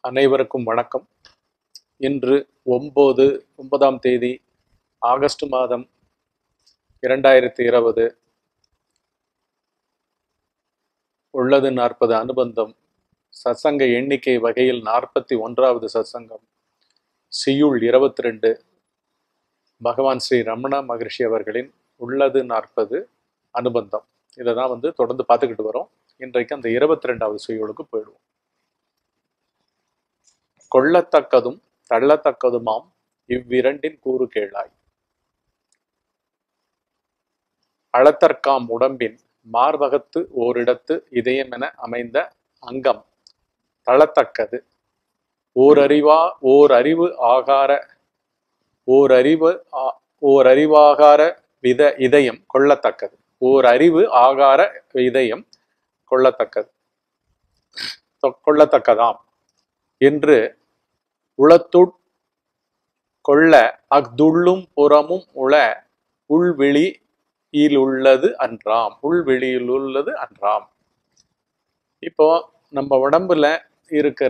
அனைவருக்கும் வணக்கம் இன்று ஒம்பது ஒன்பதாம் தேதி ஆகஸ்ட் மாதம் இரண்டாயிரத்தி இருபது உள்ளது நாற்பது அனுபந்தம் சத்சங்க எண்ணிக்கை வகையில் நாற்பத்தி ஒன்றாவது சத்சங்கம் சியுள் இருபத்தி ரெண்டு பகவான் ஸ்ரீ ரமண மகரிஷி அவர்களின் உள்ளது நாற்பது அனுபந்தம் இதை தான் வந்து தொடர்ந்து பார்த்துக்கிட்டு வரோம் இன்றைக்கு அந்த இருபத்தி ரெண்டாவது செய்யுளுக்கு போயிடுவோம் கொள்ளத்தக்கதும் தள்ளத்தக்கதுமாம் இவ்விரண்டின் கூறு கேளாய் அளத்தற்காம் உடம்பின் மார்பகத்து ஓரிடத்து இதயமென அமைந்த அங்கம் தளத்தக்கது ஓரறிவா ஓர் அறிவு ஆகார ஓர் அறிவு ஆ- ஓர் அறிவாகார வித இதயம் கொள்ளத்தக்கது ஓர் அறிவு ஆகார இதயம் கொள்ளத்தக்கது தொ- கொள்ளத்தக்கதாம் என்று உளத்துட் கொள்ள அஃதுள்ளும் புறமும் உள உள்வெளியிலுள்ளது அன்றாம் உள்வெளியிலுள்ளது அன்றாம் இப்போ நம்ம உடம்புல இருக்கிற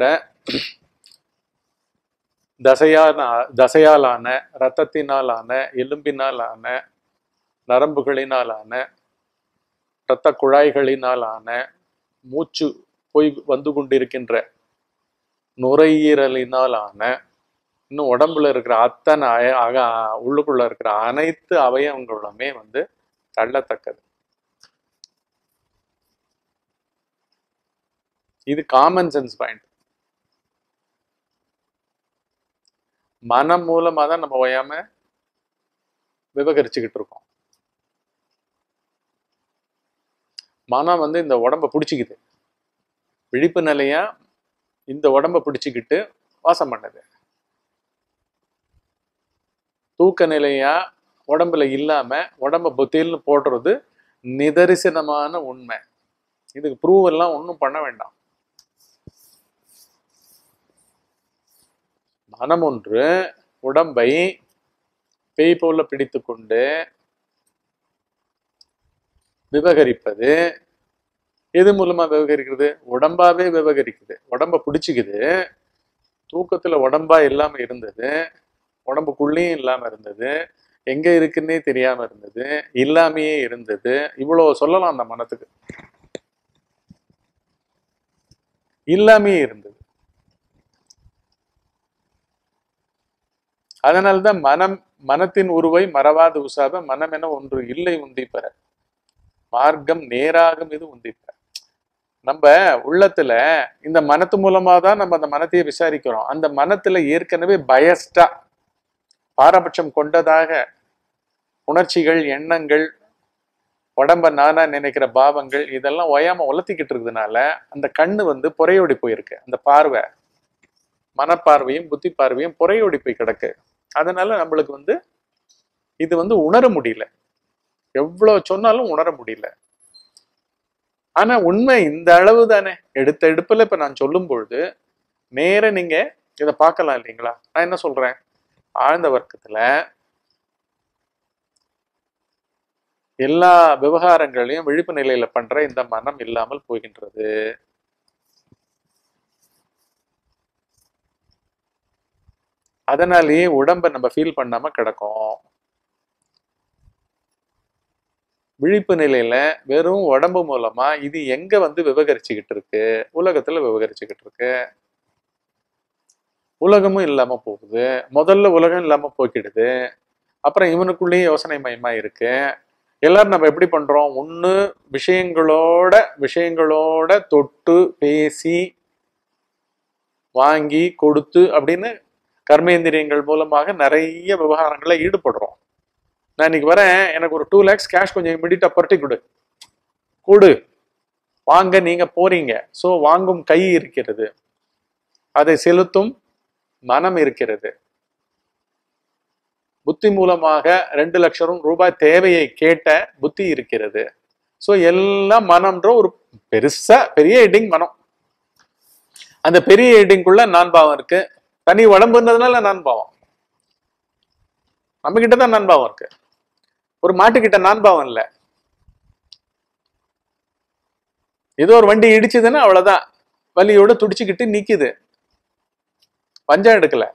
தசையான தசையாலான இரத்தத்தினாலான எலும்பினாலான நரம்புகளினாலான இரத்த குழாய்களினாலான மூச்சு போய் வந்து கொண்டிருக்கின்ற நுரையீரலினாலான இன்னும் உடம்புல இருக்கிற அத்தனை அய- அக- உள்ளுக்குள்ள இருக்கிற அனைத்து அவயவங்களுமே வந்து தள்ளத்தக்கது இது காமன் சென்ஸ் பாயிண்ட் மனம் மூலமா தான் நம்ம ஓயாம விவகரிச்சுக்கிட்டு இருக்கோம் மனம் வந்து இந்த உடம்ப பிடிச்சிக்குது விழிப்பு நிலையா இந்த உடம்ப பிடிச்சிக்கிட்டு வாசம் பண்ணுது தூக்க நிலையா உடம்புல இல்லாம உடம்ப புத்தில்னு போடுறது நிதரிசனமான உண்மை இதுக்கு ப்ரூவ் எல்லாம் ஒன்றும் பண்ண வேண்டாம் மனம் ஒன்று உடம்பை பேய் போல பிடித்து கொண்டு விவகரிப்பது எது மூலமா விவகரிக்கிறது உடம்பாவே விவகரிக்குது உடம்ப பிடிச்சிக்குது தூக்கத்துல உடம்பா இல்லாம இருந்தது உடம்புக்குள்ளேயும் இல்லாம இருந்தது எங்க இருக்குன்னே தெரியாம இருந்தது இல்லாமையே இருந்தது இவ்வளவு சொல்லலாம் அந்த மனத்துக்கு இல்லாமையே இருந்தது அதனால்தான் மனம் மனத்தின் உருவை மறவாது உசாப மனம் என ஒன்று இல்லை உந்தி பெற மார்க்கம் நேராகும் இது உந்தி பெற நம்ம உள்ளத்துல இந்த மனத்து மூலமா தான் நம்ம அந்த மனத்தையே விசாரிக்கிறோம் அந்த மனத்துல ஏற்கனவே பயஸ்டா பாரபட்சம் கொண்டதாக உணர்ச்சிகள் எண்ணங்கள் உடம்ப நானா நினைக்கிற பாவங்கள் இதெல்லாம் ஒயாம உலர்த்திக்கிட்டு இருக்கிறதுனால அந்த கண்ணு வந்து புறையோடி போயிருக்கு அந்த பார்வை மனப்பார்வையும் புத்தி பார்வையும் புறையோடி போய் கிடக்கு அதனால நம்மளுக்கு வந்து இது வந்து உணர முடியல எவ்வளவு சொன்னாலும் உணர முடியல ஆனா உண்மை இந்த அளவு தானே எடுத்த எடுப்புல இப்ப நான் சொல்லும் பொழுது நேர நீங்க இதை பார்க்கலாம் இல்லைங்களா நான் என்ன சொல்றேன் ஆழ்ந்த வர்க்கத்துல எல்லா விவகாரங்களையும் விழிப்பு நிலையில பண்ற இந்த மனம் இல்லாமல் போகின்றது அதனாலேயே உடம்ப நம்ம ஃபீல் பண்ணாம கிடக்கும் விழிப்பு நிலையில வெறும் உடம்பு மூலமா இது எங்க வந்து விவகரிச்சுக்கிட்டு இருக்கு உலகத்துல விவகரிச்சுக்கிட்டு இருக்கு உலகமும் இல்லாம போகுது முதல்ல உலகம் இல்லாம போக்கிடுது அப்புறம் இவனுக்குள்ளேயும் யோசனை மயமா இருக்கு எல்லாரும் நம்ம எப்படி பண்றோம் ஒண்ணு விஷயங்களோட விஷயங்களோட தொட்டு பேசி வாங்கி கொடுத்து அப்படின்னு கர்மேந்திரியங்கள் மூலமாக நிறைய விவகாரங்களை ஈடுபடுறோம் நான் இன்னைக்கு வரேன் எனக்கு ஒரு டூ லேக்ஸ் கேஷ் கொஞ்சம் இமிடியட்டா புரட்டி கொடு கொடு வாங்க நீங்க போறீங்க சோ வாங்கும் கை இருக்கிறது அதை செலுத்தும் மனம் இருக்கிறது புத்தி மூலமாக ரெண்டு லட்சம் ரூபாய் தேவையை கேட்ட புத்தி இருக்கிறது சோ எல்லாம் மனம்ன்ற ஒரு பெருசா பெரிய ஹெட்டிங் மனம் அந்த பெரிய ஹெட்டிங்குள்ள நான் பாவம் இருக்கு தனி உடம்புன்றதுனால நான் பாவம் நம்ம கிட்ட தான் நான் பாவம் இருக்கு ஒரு மாட்டுக்கிட்ட நான் பாவம் இல்ல ஏதோ ஒரு வண்டி இடிச்சதுன்னா அவ்வளவுதான் வலியோட துடிச்சுக்கிட்டு நிக்குது பஞ்சம் எடுக்கல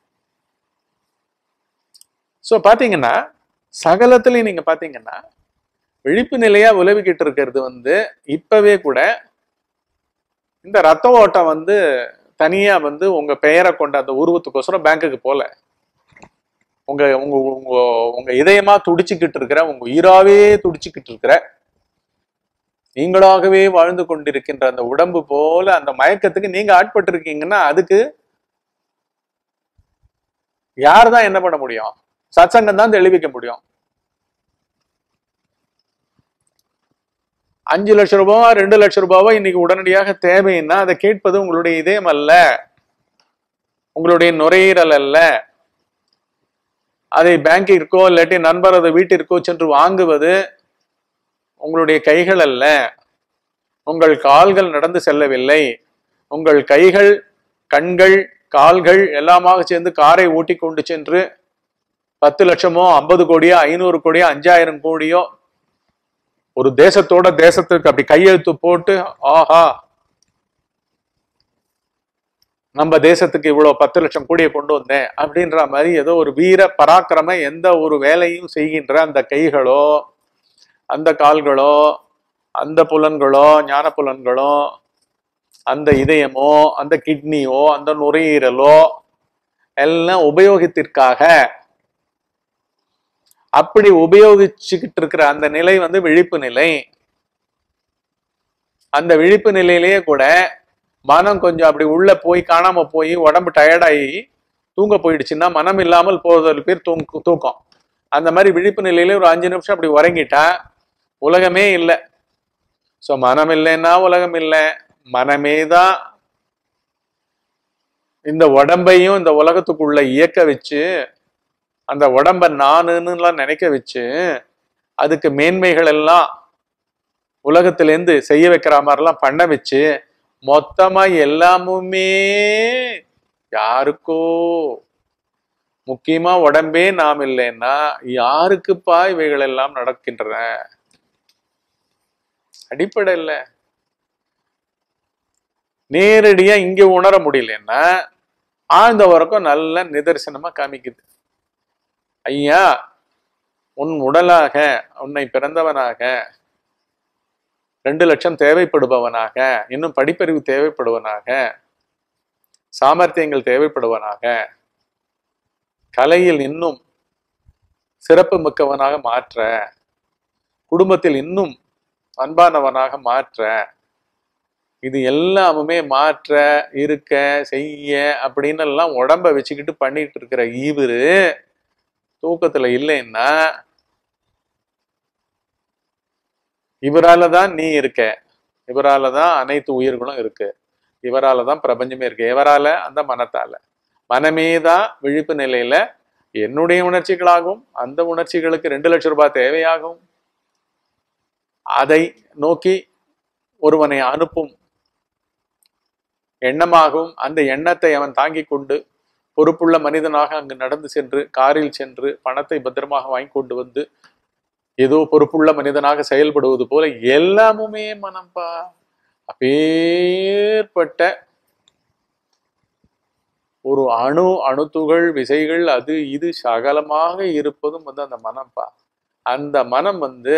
சோ பாத்தீங்கன்னா சகலத்திலையும் நீங்க பாத்தீங்கன்னா விழிப்பு நிலையா உலவிக்கிட்டு இருக்கிறது வந்து இப்பவே கூட இந்த ரத்த ஓட்டம் வந்து தனியா வந்து உங்க பெயரை கொண்ட அந்த உருவத்துக்கோசரம் பேங்க்குக்கு போல உங்க உங்க உங்க உங்க இதயமா துடிச்சுக்கிட்டு இருக்கிற உங்க உயிராவே துடிச்சுக்கிட்டு இருக்கிற நீங்களாகவே வாழ்ந்து கொண்டிருக்கின்ற அந்த உடம்பு போல அந்த மயக்கத்துக்கு நீங்க ஆட்பட்டு இருக்கீங்கன்னா அதுக்கு யார் தான் என்ன பண்ண முடியும் சத்சங்கம் தான் தெளிவிக்க முடியும் அஞ்சு லட்சம் ரூபாவா ரெண்டு லட்சம் ரூபாவா இன்னைக்கு உடனடியாக தேவைன்னா அதை கேட்பது உங்களுடைய இதயம் அல்ல உங்களுடைய நுரையீரல் அல்ல அதை பேங்கிற்கோ இல்லாட்டி நண்பரது வீட்டிற்கோ சென்று வாங்குவது உங்களுடைய கைகள் அல்ல உங்கள் கால்கள் நடந்து செல்லவில்லை உங்கள் கைகள் கண்கள் கால்கள் எல்லாமாக சேர்ந்து காரை ஓட்டி கொண்டு சென்று பத்து லட்சமோ ஐம்பது கோடியோ ஐநூறு கோடியோ அஞ்சாயிரம் கோடியோ ஒரு தேசத்தோட தேசத்துக்கு அப்படி கையெழுத்து போட்டு ஆஹா நம்ம தேசத்துக்கு இவ்வளவு பத்து லட்சம் கோடியை கொண்டு வந்தேன் அப்படின்ற மாதிரி ஏதோ ஒரு வீர பராக்கிரம எந்த ஒரு வேலையும் செய்கின்ற அந்த கைகளோ அந்த கால்களோ அந்த புலன்களோ ஞான புலன்களோ அந்த இதயமோ அந்த கிட்னியோ அந்த நுரையீரலோ எல்லாம் உபயோகத்திற்காக அப்படி உபயோகிச்சுக்கிட்டு இருக்கிற அந்த நிலை வந்து விழிப்பு நிலை அந்த விழிப்பு நிலையிலேயே கூட மனம் கொஞ்சம் அப்படி உள்ள போய் காணாம போய் உடம்பு டயர்டாகி தூங்க போயிடுச்சுன்னா மனம் இல்லாமல் போவதில் பேர் தூங்க தூக்கம் அந்த மாதிரி விழிப்பு நிலையில ஒரு அஞ்சு நிமிஷம் அப்படி உறங்கிட்டா உலகமே இல்லை ஸோ மனம் இல்லைன்னா உலகம் இல்லை மனமே தான் இந்த உடம்பையும் இந்த உலகத்துக்குள்ள இயக்க வச்சு அந்த உடம்ப நானுன்னுலாம் நினைக்க வச்சு அதுக்கு மேன்மைகள் எல்லாம் உலகத்திலேருந்து செய்ய வைக்கிற மாதிரிலாம் பண்ண வச்சு மொத்தமா எல்லாமுமே யாருக்கோ முக்கியமா உடம்பே நாம் இல்லைன்னா யாருக்குப்பா இவைகள் எல்லாம் நடக்கின்றன அடிப்படை இல்ல நேரடியா இங்க உணர முடியலன்னா ஆழ்ந்த உறக்கம் நல்ல நிதர்சனமா காமிக்குது ஐயா உன் உடலாக உன்னை பிறந்தவனாக ரெண்டு லட்சம் தேவைப்படுபவனாக இன்னும் படிப்பறிவு தேவைப்படுவனாக சாமர்த்தியங்கள் தேவைப்படுவனாக கலையில் இன்னும் சிறப்பு மிக்கவனாக மாற்ற குடும்பத்தில் இன்னும் அன்பானவனாக மாற்ற இது எல்லாமுமே மாற்ற இருக்க செய்ய அப்படின்னு எல்லாம் உடம்ப வச்சுக்கிட்டு பண்ணிட்டு இருக்கிற ஈவரு தூக்கத்துல இல்லைன்னா இவரால தான் நீ இருக்க இவரால தான் அனைத்து உயிர்களும் இருக்கு இவரால தான் பிரபஞ்சமே இருக்கு எவரால அந்த மனத்தால மனமே தான் விழிப்பு நிலையில என்னுடைய உணர்ச்சிகளாகும் அந்த உணர்ச்சிகளுக்கு ரெண்டு லட்சம் ரூபாய் தேவையாகும் அதை நோக்கி ஒருவனை அனுப்பும் எண்ணமாகவும் அந்த எண்ணத்தை அவன் தாங்கிக் கொண்டு பொறுப்புள்ள மனிதனாக அங்கு நடந்து சென்று காரில் சென்று பணத்தை பத்திரமாக வாங்கி கொண்டு வந்து ஏதோ பொறுப்புள்ள மனிதனாக செயல்படுவது போல எல்லாமுமே மனம்பா அப்பேற்பட்ட ஒரு அணு அணுத்துகள் விசைகள் அது இது சகலமாக இருப்பதும் வந்து அந்த மனம்பா அந்த மனம் வந்து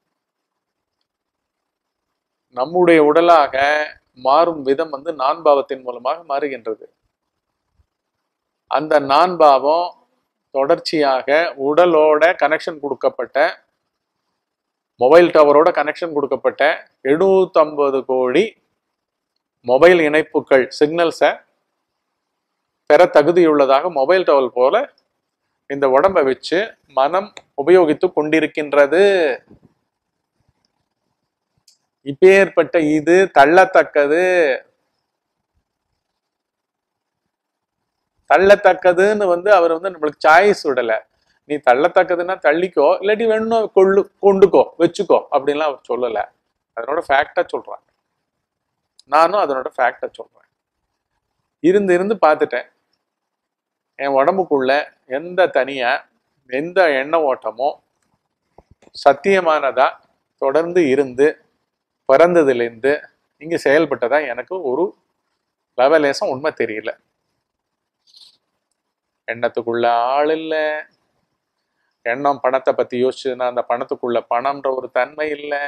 நம்முடைய உடலாக மாறும் விதம் வந்து நான்பாவத்தின் மூலமாக மாறுகின்றது அந்த நான்பாவம் தொடர்ச்சியாக உடலோட கனெக்ஷன் கொடுக்கப்பட்ட மொபைல் டவரோட கனெக்ஷன் கொடுக்கப்பட்ட எழுநூத்தம்பது கோடி மொபைல் இணைப்புகள் சிக்னல்ஸை பெற தகுதியுள்ளதாக மொபைல் டவர் போல இந்த உடம்பை வச்சு மனம் உபயோகித்து கொண்டிருக்கின்றது இப்பேற்பட்ட இது தள்ளத்தக்கது தள்ளத்தக்கதுன்னு வந்து அவர் வந்து நம்மளுக்கு சாய்ஸ் விடல நீ தள்ளத்தக்கதுன்னா தள்ளிக்கோ இல்லாட்டி வேணும்னா கொள்ளு கொண்டுக்கோ வச்சுக்கோ அப்படின்லாம் அவர் சொல்லல அதனோட ஃபேக்டா சொல்றேன் நானும் அதனோட ஃபேக்டா சொல்றேன் இருந்து இருந்து பார்த்துட்டேன் என் உடம்புக்குள்ள எந்த தனியா எந்த எண்ண ஓட்டமோ சத்தியமானதா தொடர்ந்து இருந்து பிறந்ததுலேருந்து இங்க செயல்பட்டதா எனக்கு ஒரு லெவலேசம் உண்மை தெரியல எண்ணத்துக்குள்ள ஆள் இல்லை எண்ணம் பணத்தை பத்தி யோசிச்சுன்னா அந்த பணத்துக்குள்ள பணம்ன்ற ஒரு தன்மை இல்லை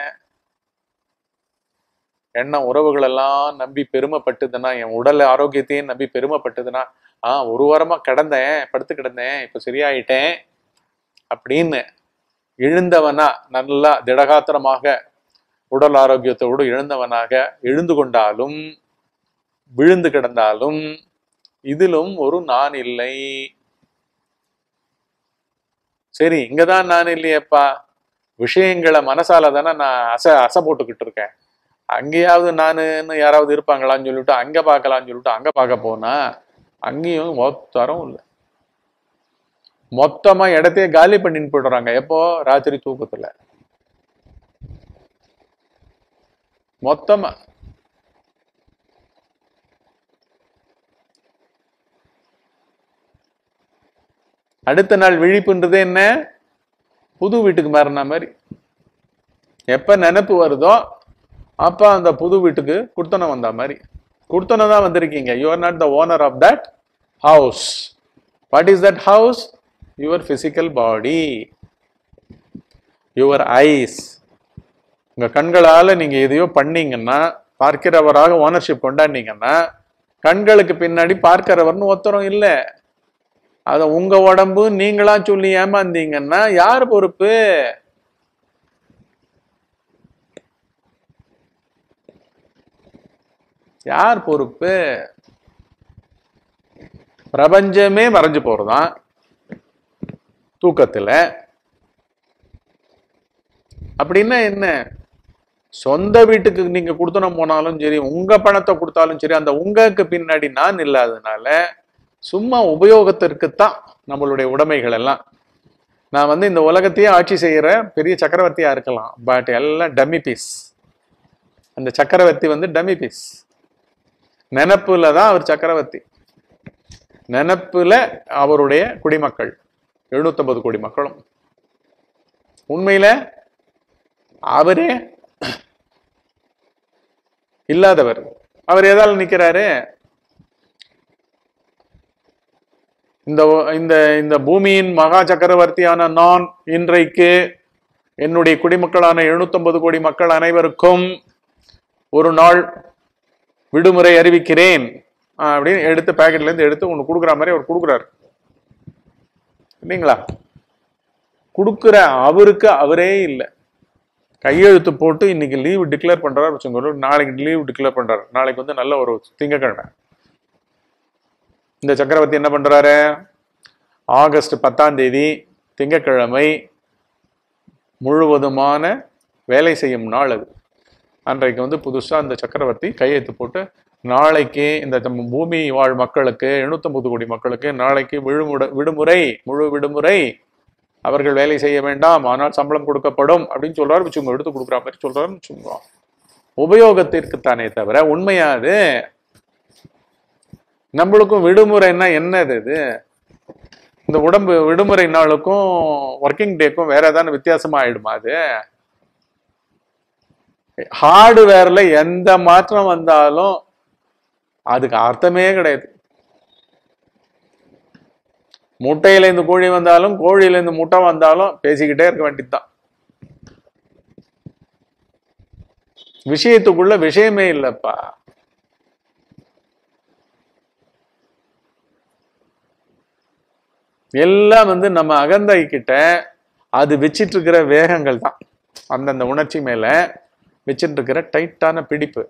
எண்ணம் உறவுகள் எல்லாம் நம்பி பெருமைப்பட்டுதுன்னா என் உடல் ஆரோக்கியத்தையும் நம்பி பெருமைப்பட்டுதுன்னா ஆ ஒரு வாரமா கிடந்தேன் படுத்து கிடந்தேன் இப்ப சரியாயிட்டேன் அப்படின்னு எழுந்தவனா நல்லா திடகாத்திரமாக உடல் ஆரோக்கியத்தோடு எழுந்தவனாக எழுந்து கொண்டாலும் விழுந்து கிடந்தாலும் இதிலும் ஒரு நான் இல்லை சரி இங்கதான் நான் இல்லையேப்பா விஷயங்களை மனசால தானே நான் அசை அசை போட்டுக்கிட்டு இருக்கேன் அங்கேயாவது நானுன்னு யாராவது இருப்பாங்களான்னு சொல்லிட்டு அங்க பார்க்கலாம்னு சொல்லிட்டு அங்க பார்க்க போனா அங்கேயும் மொத்தரம் இல்லை மொத்தமா இடத்தையே காலி பண்ணின்னு போயிடுறாங்க எப்போ ராத்திரி தூக்கத்துல மொத்தமா அடுத்த நாள் விழிப்புன்றது என்ன புது வீட்டுக்கு மாறின மாதிரி எப்ப நினைப்பு வருதோ அப்ப அந்த புது வீட்டுக்கு குடுத்தனம் வந்த மாதிரி குடுத்தனம் தான் வந்திருக்கீங்க you are not the owner of that house what is that house your physical body your eyes உங்க கண்களால நீங்க எதையோ பண்ணீங்கன்னா பார்க்கிறவராக ஓனர்ஷிப் கொண்டாடினீங்கன்னா கண்களுக்கு பின்னாடி பார்க்கிறவர்னு ஒருத்தரும் இல்லை அத உங்க உடம்பு நீங்களா சொல்லி ஏமாந்தீங்கன்னா யார் பொறுப்பு யார் பொறுப்பு பிரபஞ்சமே மறைஞ்சு போறதான் தூக்கத்துல அப்படின்னா என்ன சொந்த வீட்டுக்கு நீங்க கொடுத்தனம் போனாலும் சரி உங்க பணத்தை கொடுத்தாலும் சரி அந்த உங்களுக்கு பின்னாடி நான் இல்லாதனால சும்மா உபயோகத்திற்குத்தான் நம்மளுடைய உடைமைகள் எல்லாம் நான் வந்து இந்த உலகத்தையே ஆட்சி செய்யற பெரிய சக்கரவர்த்தியா இருக்கலாம் பட் எல்லாம் டம்மி பீஸ் அந்த சக்கரவர்த்தி வந்து டம்மி பீஸ் நினப்புல தான் அவர் சக்கரவர்த்தி நினப்புல அவருடைய குடிமக்கள் 750 கோடி மக்களும் உண்மையில அவரே இல்லாதவர் அவர் எதால நிக்கிறாரு இந்த இந்த இந்த பூமியின் மகா சக்கரவர்த்தியான நான் இன்றைக்கு என்னுடைய குடிமக்களான 750 கோடி மக்கள் அனைவருக்கும் ஒரு நாள் விடுமுறை அறிவிக்கிறேன் ஆஹ் அப்படின்னு எடுத்து பாக்கெட்ல இருந்து எடுத்து ஒன்று கொடுக்குற மாதிரி அவர் கொடுக்குறாரு இல்லைங்களா கொடுக்குற அவருக்கு அவரே இல்லை கையெழுத்து போட்டு இன்னைக்கு லீவு டிக்ளேர் பண்றாரு வச்சுக்கோங்க நாளைக்கு லீவு டிக்ளேர் பண்றாரு நாளைக்கு வந்து நல்ல ஒரு திங்கக்கிழமை இந்த சக்கரவர்த்தி என்ன பண்றாரு ஆகஸ்ட் பத்தாம் தேதி திங்கட்கிழமை முழுவதுமான வேலை செய்யும் நாள் அது அன்றைக்கு வந்து புதுசா அந்த சக்கரவர்த்தி கையெழுத்து போட்டு நாளைக்கு இந்த நம்ம பூமி வாழ் மக்களுக்கு 750 கோடி மக்களுக்கு நாளைக்கு விடுமுறை விடுமுறை முழு விடுமுறை அவர்கள் வேலை செய்ய வேண்டாம் ஆனால் சம்பளம் கொடுக்கப்படும் அப்படின்னு சொல்றாரு வச்சுக்கோங்க எடுத்து கொடுக்குற மாதிரி சொல்றாருன்னு வச்சுக்கோங்க உபயோகத்திற்குத்தானே தவிர உண்மையா அது நம்மளுக்கும் விடுமுறைன்னா என்னது இது இந்த உடம்பு விடுமுறை நாளுக்கும் ஒர்க்கிங் டேக்கும் வேற ஏதாவது வித்தியாசமா ஆயிடுமா அது ஹார்ட்வேர்ல எந்த மாற்றம் வந்தாலும் அதுக்கு அர்த்தமே கிடையாது முட்டையில இருந்து கோழி வந்தாலும் கோழியில இருந்து முட்டை வந்தாலும் பேசிக்கிட்டே இருக்க வேண்டியதுதான் விஷயத்துக்குள்ள விஷயமே இல்லப்பா எல்லாம் வந்து நம்ம அகந்தை கிட்ட அது வச்சிட்டு இருக்கிற வேகங்கள் தான் அந்தந்த உணர்ச்சி மேல வச்சிட்டு இருக்கிற டைட்டான பிடிப்பு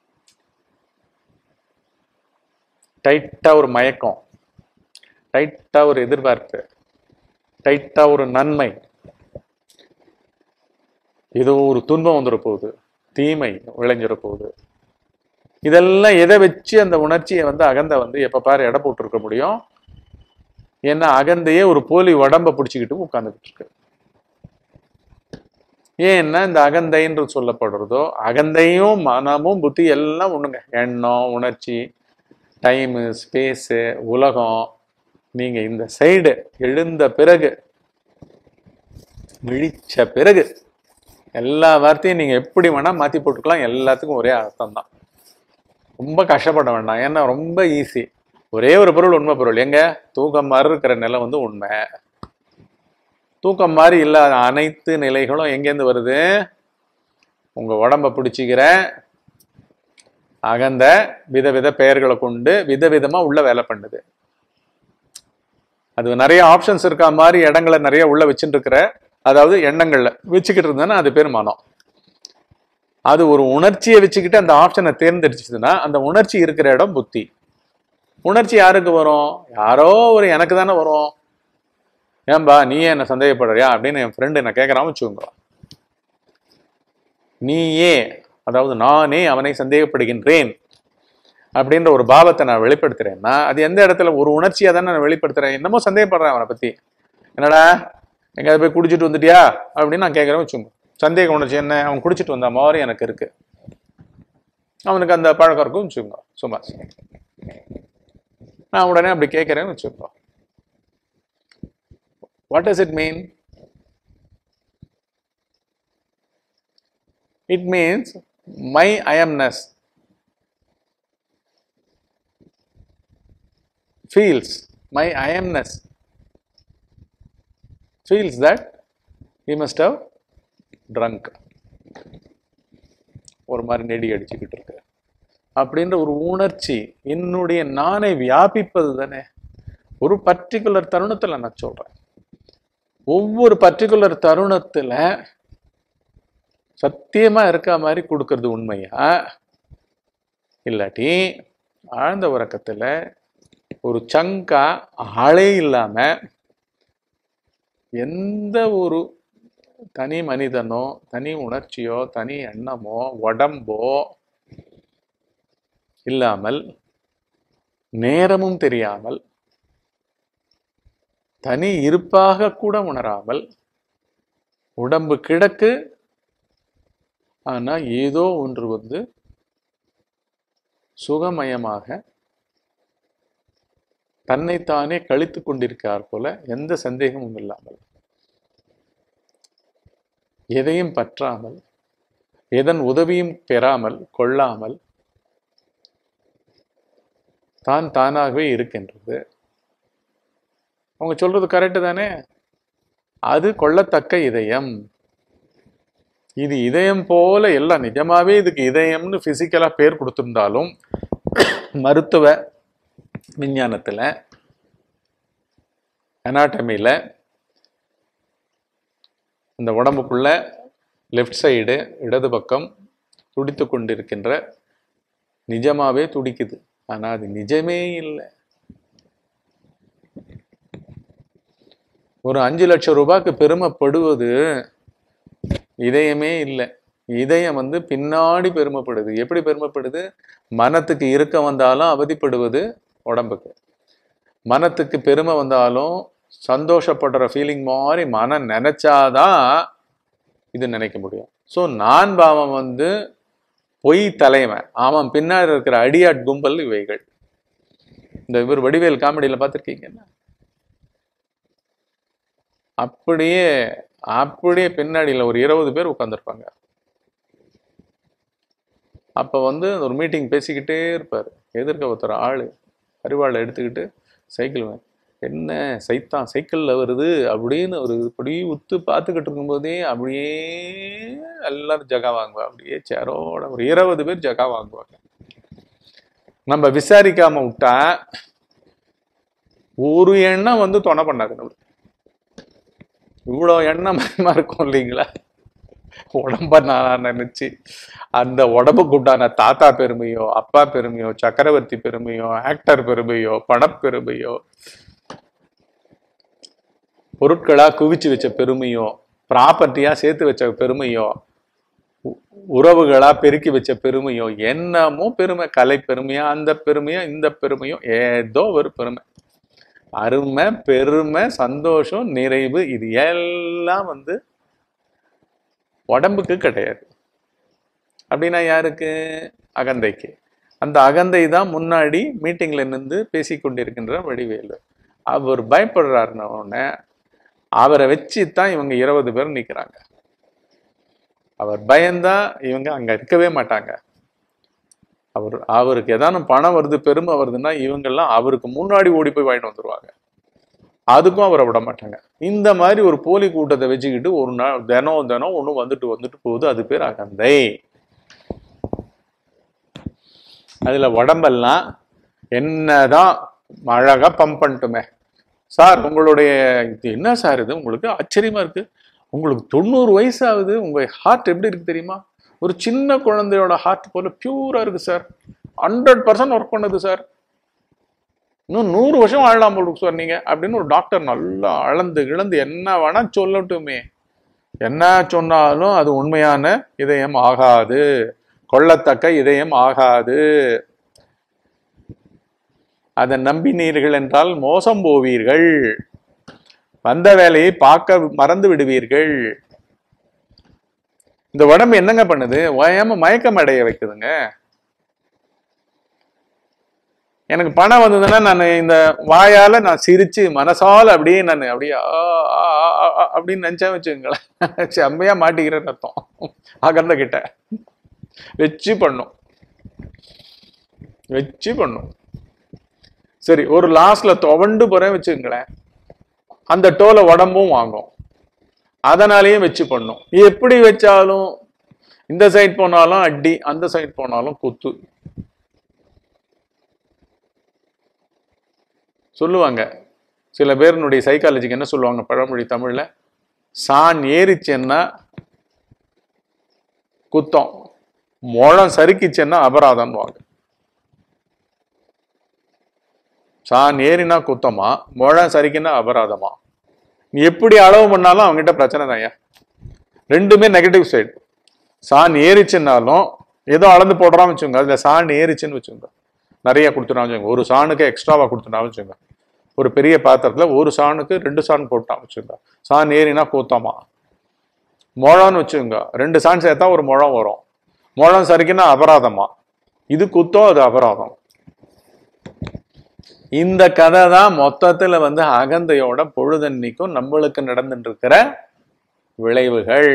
டைட்டா ஒரு மயக்கம் டைட்டா ஒரு எதிர்பார்ப்பு டைட்டா ஒரு நன்மை ஏதோ ஒரு துன்பம் வந்துட போகுது தீமை விளைஞ்சிட போகுது இதெல்லாம் எதை வச்சு அந்த உணர்ச்சியை வந்து அகந்தை வந்து எப்ப பாரு எடை போட்டிருக்க முடியும் ஏன்னா அகந்தையே ஒரு போலி உடம்ப பிடிச்சிக்கிட்டு உட்கார்ந்துகிட்டு இருக்கு ஏன்னா இந்த அகந்தைன்று சொல்லப்படுறதோ அகந்தையும் மனமும் புத்தி எல்லாம் ஒண்ணுங்க எண்ணம் உணர்ச்சி டைமு ஸ்பேஸு உலகம் நீங்க இந்த சைடு எழுந்த பிறகு விழிச்ச பிறகு எல்லா வார்த்தையும் நீங்க எப்படி வேணா மாத்தி போட்டுக்கலாம் எல்லாத்துக்கும் ஒரே அர்த்தம் தான் ரொம்ப கஷ்டப்பட வேண்டாம் ஏன்னா ரொம்ப ஈஸி ஒரே ஒரு பொருள் உண்மை பொருள் எங்க தூக்கம் மாதிரி இருக்கிற நிலை வந்து உண்மை தூக்கம் மாதிரி இல்லாத அனைத்து நிலைகளும் எங்கேருந்து வருது உங்க உடம்ப பிடிச்சிக்கிற அகந்த விதவித பெயர்களை கொண்டு விதவிதமா உள்ள வேலை பண்ணுது அது நிறைய ஆப்ஷன்ஸ் இருக்கா மாதிரி இடங்களை நிறைய உள்ள வச்சுட்டு இருக்கிற அதாவது எண்ணங்கள்ல வச்சுக்கிட்டு இருந்தேன்னா அது பேர் மனம் அது ஒரு உணர்ச்சியை வச்சுக்கிட்டு அந்த ஆப்ஷனை தேர்ந்தெடுச்சுதுன்னா அந்த உணர்ச்சி இருக்கிற இடம் புத்தி உணர்ச்சி யாருக்கு வரும் யாரோ ஒரு எனக்கு தானே வரும் ஏன்பா நீ என்ன சந்தேகப்படுறியா அப்படின்னு என் ஃப்ரெண்டு என்ன கேட்கறாம வச்சுக்கோங்க நீயே அதாவது நானே அவனை சந்தேகப்படுகின்றேன் அப்படின்ற ஒரு பாவத்தை நான் வெளிப்படுத்துறேன்னா அது எந்த இடத்துல ஒரு உணர்ச்சியா தானே நான் வெளிப்படுத்துறேன் என்னமோ சந்தேகப்படுறேன் அவனை பத்தி என்னடா எங்கேயாவது போய் குடிச்சிட்டு வந்துட்டியா அப்படின்னு நான் கேட்கறேன் வச்சுக்கோங்க சந்தேக உணர்ச்சி என்ன அவன் குடிச்சிட்டு வந்த மாதிரி எனக்கு இருக்கு அவனுக்கு அந்த பழக்கம் இருக்கும் வச்சுக்கோங்க சும்மா நான் உடனே அப்படி கேட்கறேன்னு வச்சுக்கோங்க what does it mean it means my ஐஎம்னஸ் feels my I amness feels that he must have drunk ஒரு மாதிரி நெடி அடிச்சுக்கிட்டு இருக்கு அப்படின்ற ஒரு உணர்ச்சி என்னுடைய நானை வியாபிப்பது தானே ஒரு பர்டிகுலர் தருணத்துல நான் சொல்றேன் ஒவ்வொரு பர்டிகுலர் தருணத்துல சத்தியமா இருக்க மாதிரி கொடுக்கறது உண்மையா இல்லாட்டி ஆழ்ந்த உறக்கத்துல ஒரு சங்கா ஆளே இல்லாம எந்த ஒரு தனி மனிதனோ தனி உணர்ச்சியோ தனி எண்ணமோ உடம்போ இல்லாமல் நேரமும் தெரியாமல் தனி இருப்பாக கூட உணராமல் உடம்பு கிடக்கு ஆனா ஏதோ ஒன்று வந்து சுகமயமாக தன்னைத்தானே கழித்து கொண்டிருக்கார் போல எந்த சந்தேகமும் இல்லாமல் எதையும் பற்றாமல் எதன் உதவியும் பெறாமல் கொள்ளாமல் தான் தானாகவே இருக்கின்றது அவங்க சொல்றது கரெக்டு தானே அது கொள்ளத்தக்க இதயம் இது இதயம் போல எல்லாம் நிஜமாவே இதுக்கு இதயம்னு பிசிக்கலா பேர் கொடுத்திருந்தாலும் மருத்துவ விஞ்ஞானத்துல அனாட்டமியில் இந்த உடம்புக்குள்ள லெஃப்ட் சைடு இடது பக்கம் துடித்து கொண்டிருக்கின்ற நிஜமாவே துடிக்குது ஆனா அது நிஜமே இல்லை ஒரு அஞ்சு லட்சம் ரூபாய்க்கு பெருமைப்படுவது இதயமே இல்லை இதயம் வந்து பின்னாடி பெருமைப்படுது எப்படி பெருமைப்படுது மனத்துக்கு இருக்க வந்தாலும் அவதிப்படுவது உடம்புக்கு மனத்துக்கு பெருமை வந்தாலும் சந்தோஷப்படுற ஃபீலிங் மாதிரி மனம் நினைச்சாதான் இது நினைக்க முடியும் ஸோ நான் பாவம் வந்து பொய் தலைவன் அவன் பின்னாடி இருக்கிற அடியாட் கும்பல் இவைகள் இந்த இவர் வடிவேல் காமெடியில் பார்த்துருக்கீங்கன்னா அப்படியே அப்படியே பின்னாடியில் ஒரு இருபது பேர் உட்காந்துருப்பாங்க அப்போ வந்து ஒரு மீட்டிங் பேசிக்கிட்டே இருப்பார் எதிர்க்க ஒருத்தர் ஆள் அறிவாளை எடுத்துக்கிட்டு சைக்கிள் வே- என்ன சைத்தான் சைக்கிளில் வருது அப்படின்னு ஒரு இப்படி உத்து பார்த்துக்கிட்டு இருக்கும்போதே அப்படியே எல்லாரும் ஜகா வாங்குவா அப்படியே சேரோட ஒரு இருபது பேர் ஜகா வாங்குவாங்க நம்ம விசாரிக்காம விட்டா ஒரு எண்ணம் வந்து துணை பண்ணாது நம்மளுக்கு இவ்வளோ எண்ணமயமா இருக்கும் இல்லைங்களா உடம்ப நான் நினைச்சு அந்த உடம்புக்கு உண்டான தாத்தா பெருமையோ அப்பா பெருமையோ சக்கரவர்த்தி பெருமையோ ஆக்டர் பெருமையோ பணப்பெருமையோ பொருட்களா குவிச்சு வச்ச பெருமையோ ப்ராப்பர்ட்டியா சேர்த்து வச்ச பெருமையோ உ- உறவுகளா பெருக்கி வச்ச பெருமையோ என்னமோ பெருமை கலை பெருமையா அந்த பெருமையோ இந்த பெருமையோ ஏதோ ஒரு பெருமை அருமை பெருமை சந்தோஷம் நிறைவு இது எல்லாம் வந்து உடம்புக்கு கிடையாது அப்படின்னா யாருக்கு அகந்தைக்கு அந்த அகந்தை தான் முன்னாடி மீட்டிங்ல நின்று பேசி கொண்டிருக்கின்ற வடிவேலு அவர் பயப்படுறாருன்ன உடனே அவரை வச்சு தான் இவங்க இருபது பேர் நிக்கிறாங்க அவர் பயந்தா இவங்க அங்க இருக்கவே மாட்டாங்க அவர் அவருக்கு ஏதானும் பணம் வருது பெருமை வருதுன்னா இவங்கெல்லாம் அவருக்கு முன்னாடி ஓடி போய் வாங்கிட்டு வந்துருவாங்க அதுக்கும் அவரை விட மாட்டாங்க இந்த மாதிரி ஒரு போலி கூட்டத்தை வச்சுக்கிட்டு ஒரு நாள் தினம் தினம் ஒண்ணு வந்துட்டு வந்துட்டு போகுது அது பேர் அகந்தை அதுல உடம்பெல்லாம் என்னதான் அழகா பம்ப் பண்ணட்டுமே சார் உங்களுடைய இது என்ன சார் இது உங்களுக்கு ஆச்சரியமா இருக்கு உங்களுக்கு தொண்ணூறு வயசு ஆகுது உங்க ஹார்ட் எப்படி இருக்கு தெரியுமா ஒரு சின்ன குழந்தையோட ஹார்ட் போல பியூரா இருக்கு சார் ஹண்ட்ரட் பர்சன்ட் ஒர்க் பண்ணுது சார் இன்னும் நூறு வருஷம் வாழலாம் போல இருக்கு சார் நீங்க அப்படின்னு ஒரு டாக்டர் நல்லா அளந்து கிளந்து என்ன வேணா சொல்லட்டுமே என்ன சொன்னாலும் அது உண்மையான இதயம் ஆகாது கொள்ளத்தக்க இதயம் ஆகாது அதை நம்பினீர்கள் என்றால் மோசம் போவீர்கள் வந்த வேலையை பார்க்க மறந்து விடுவீர்கள் இந்த உடம்பு என்னங்க பண்ணுது ஓயாம மயக்கம் அடைய வைக்குதுங்க எனக்கு பணம் வந்ததுன்னா நான் இந்த வாயால நான் சிரிச்சு மனசால அப்படியே நான் அப்படியே ஆ, ஆ, ஆ, ஆ, அப்படின்னு நினைச்சா வச்சுக்கோங்களேன் செம்மையா மாட்டிக்கிறேன்னு அர்த்தம் அகர்ந்த கிட்ட வச்சு பண்ணும் வச்சு பண்ணும் சரி ஒரு லாஸ்ட்ல துவண்டு போறேன் வச்சுக்கங்களேன் அந்த டோலை உடம்பும் வாங்கும் அதனாலேயே வச்சு பண்ணும் எப்படி வச்சாலும் இந்த சைட் போனாலும் அடி அந்த சைட் போனாலும் குத்து சொல்லுவாங்க சில பேருனுடைய சைக்காலஜிக்கு என்ன சொல்லுவாங்க பழமொழி தமிழ்ல சான் ஏறிச்சேன்னா குத்தம் முழம் சறுக்கிச்சேன்னா அபராதம்வாங்க சான் ஏறினா குத்தமா முழம் சரிக்குன்னா அபராதமா நீ எப்படி அளவு பண்ணாலும் அவங்ககிட்ட பிரச்சனை தான் ரெண்டுமே நெகட்டிவ் சைடு சான் ஏறிச்சுன்னாலும் ஏதோ அளந்து போடுறான்னு வச்சுங்க அதுல சான் ஏறிச்சுன்னு வச்சுங்க நிறைய கொடுத்துட்டான்னு வச்சுங்க ஒரு சாணுக்கு எக்ஸ்ட்ராவா கொடுத்துட்டான்னு வச்சுங்க ஒரு பெரிய பாத்திரத்துல ஒரு சாணுக்கு ரெண்டு சான் போட்டான் வச்சுங்க சான் ஏறினா கூத்தமா முழம்னு வச்சுங்க ரெண்டு சான் சேர்த்தா ஒரு முழம் வரும் முழம் சரிக்குன்னா அபராதமா இது குத்தம் அது அபராதம் இந்த கதை தான் மொத்தத்துல வந்து அகந்தையோட பொழுதன்னைக்கும் நம்மளுக்கு நடந்துட்டு இருக்கிற விளைவுகள்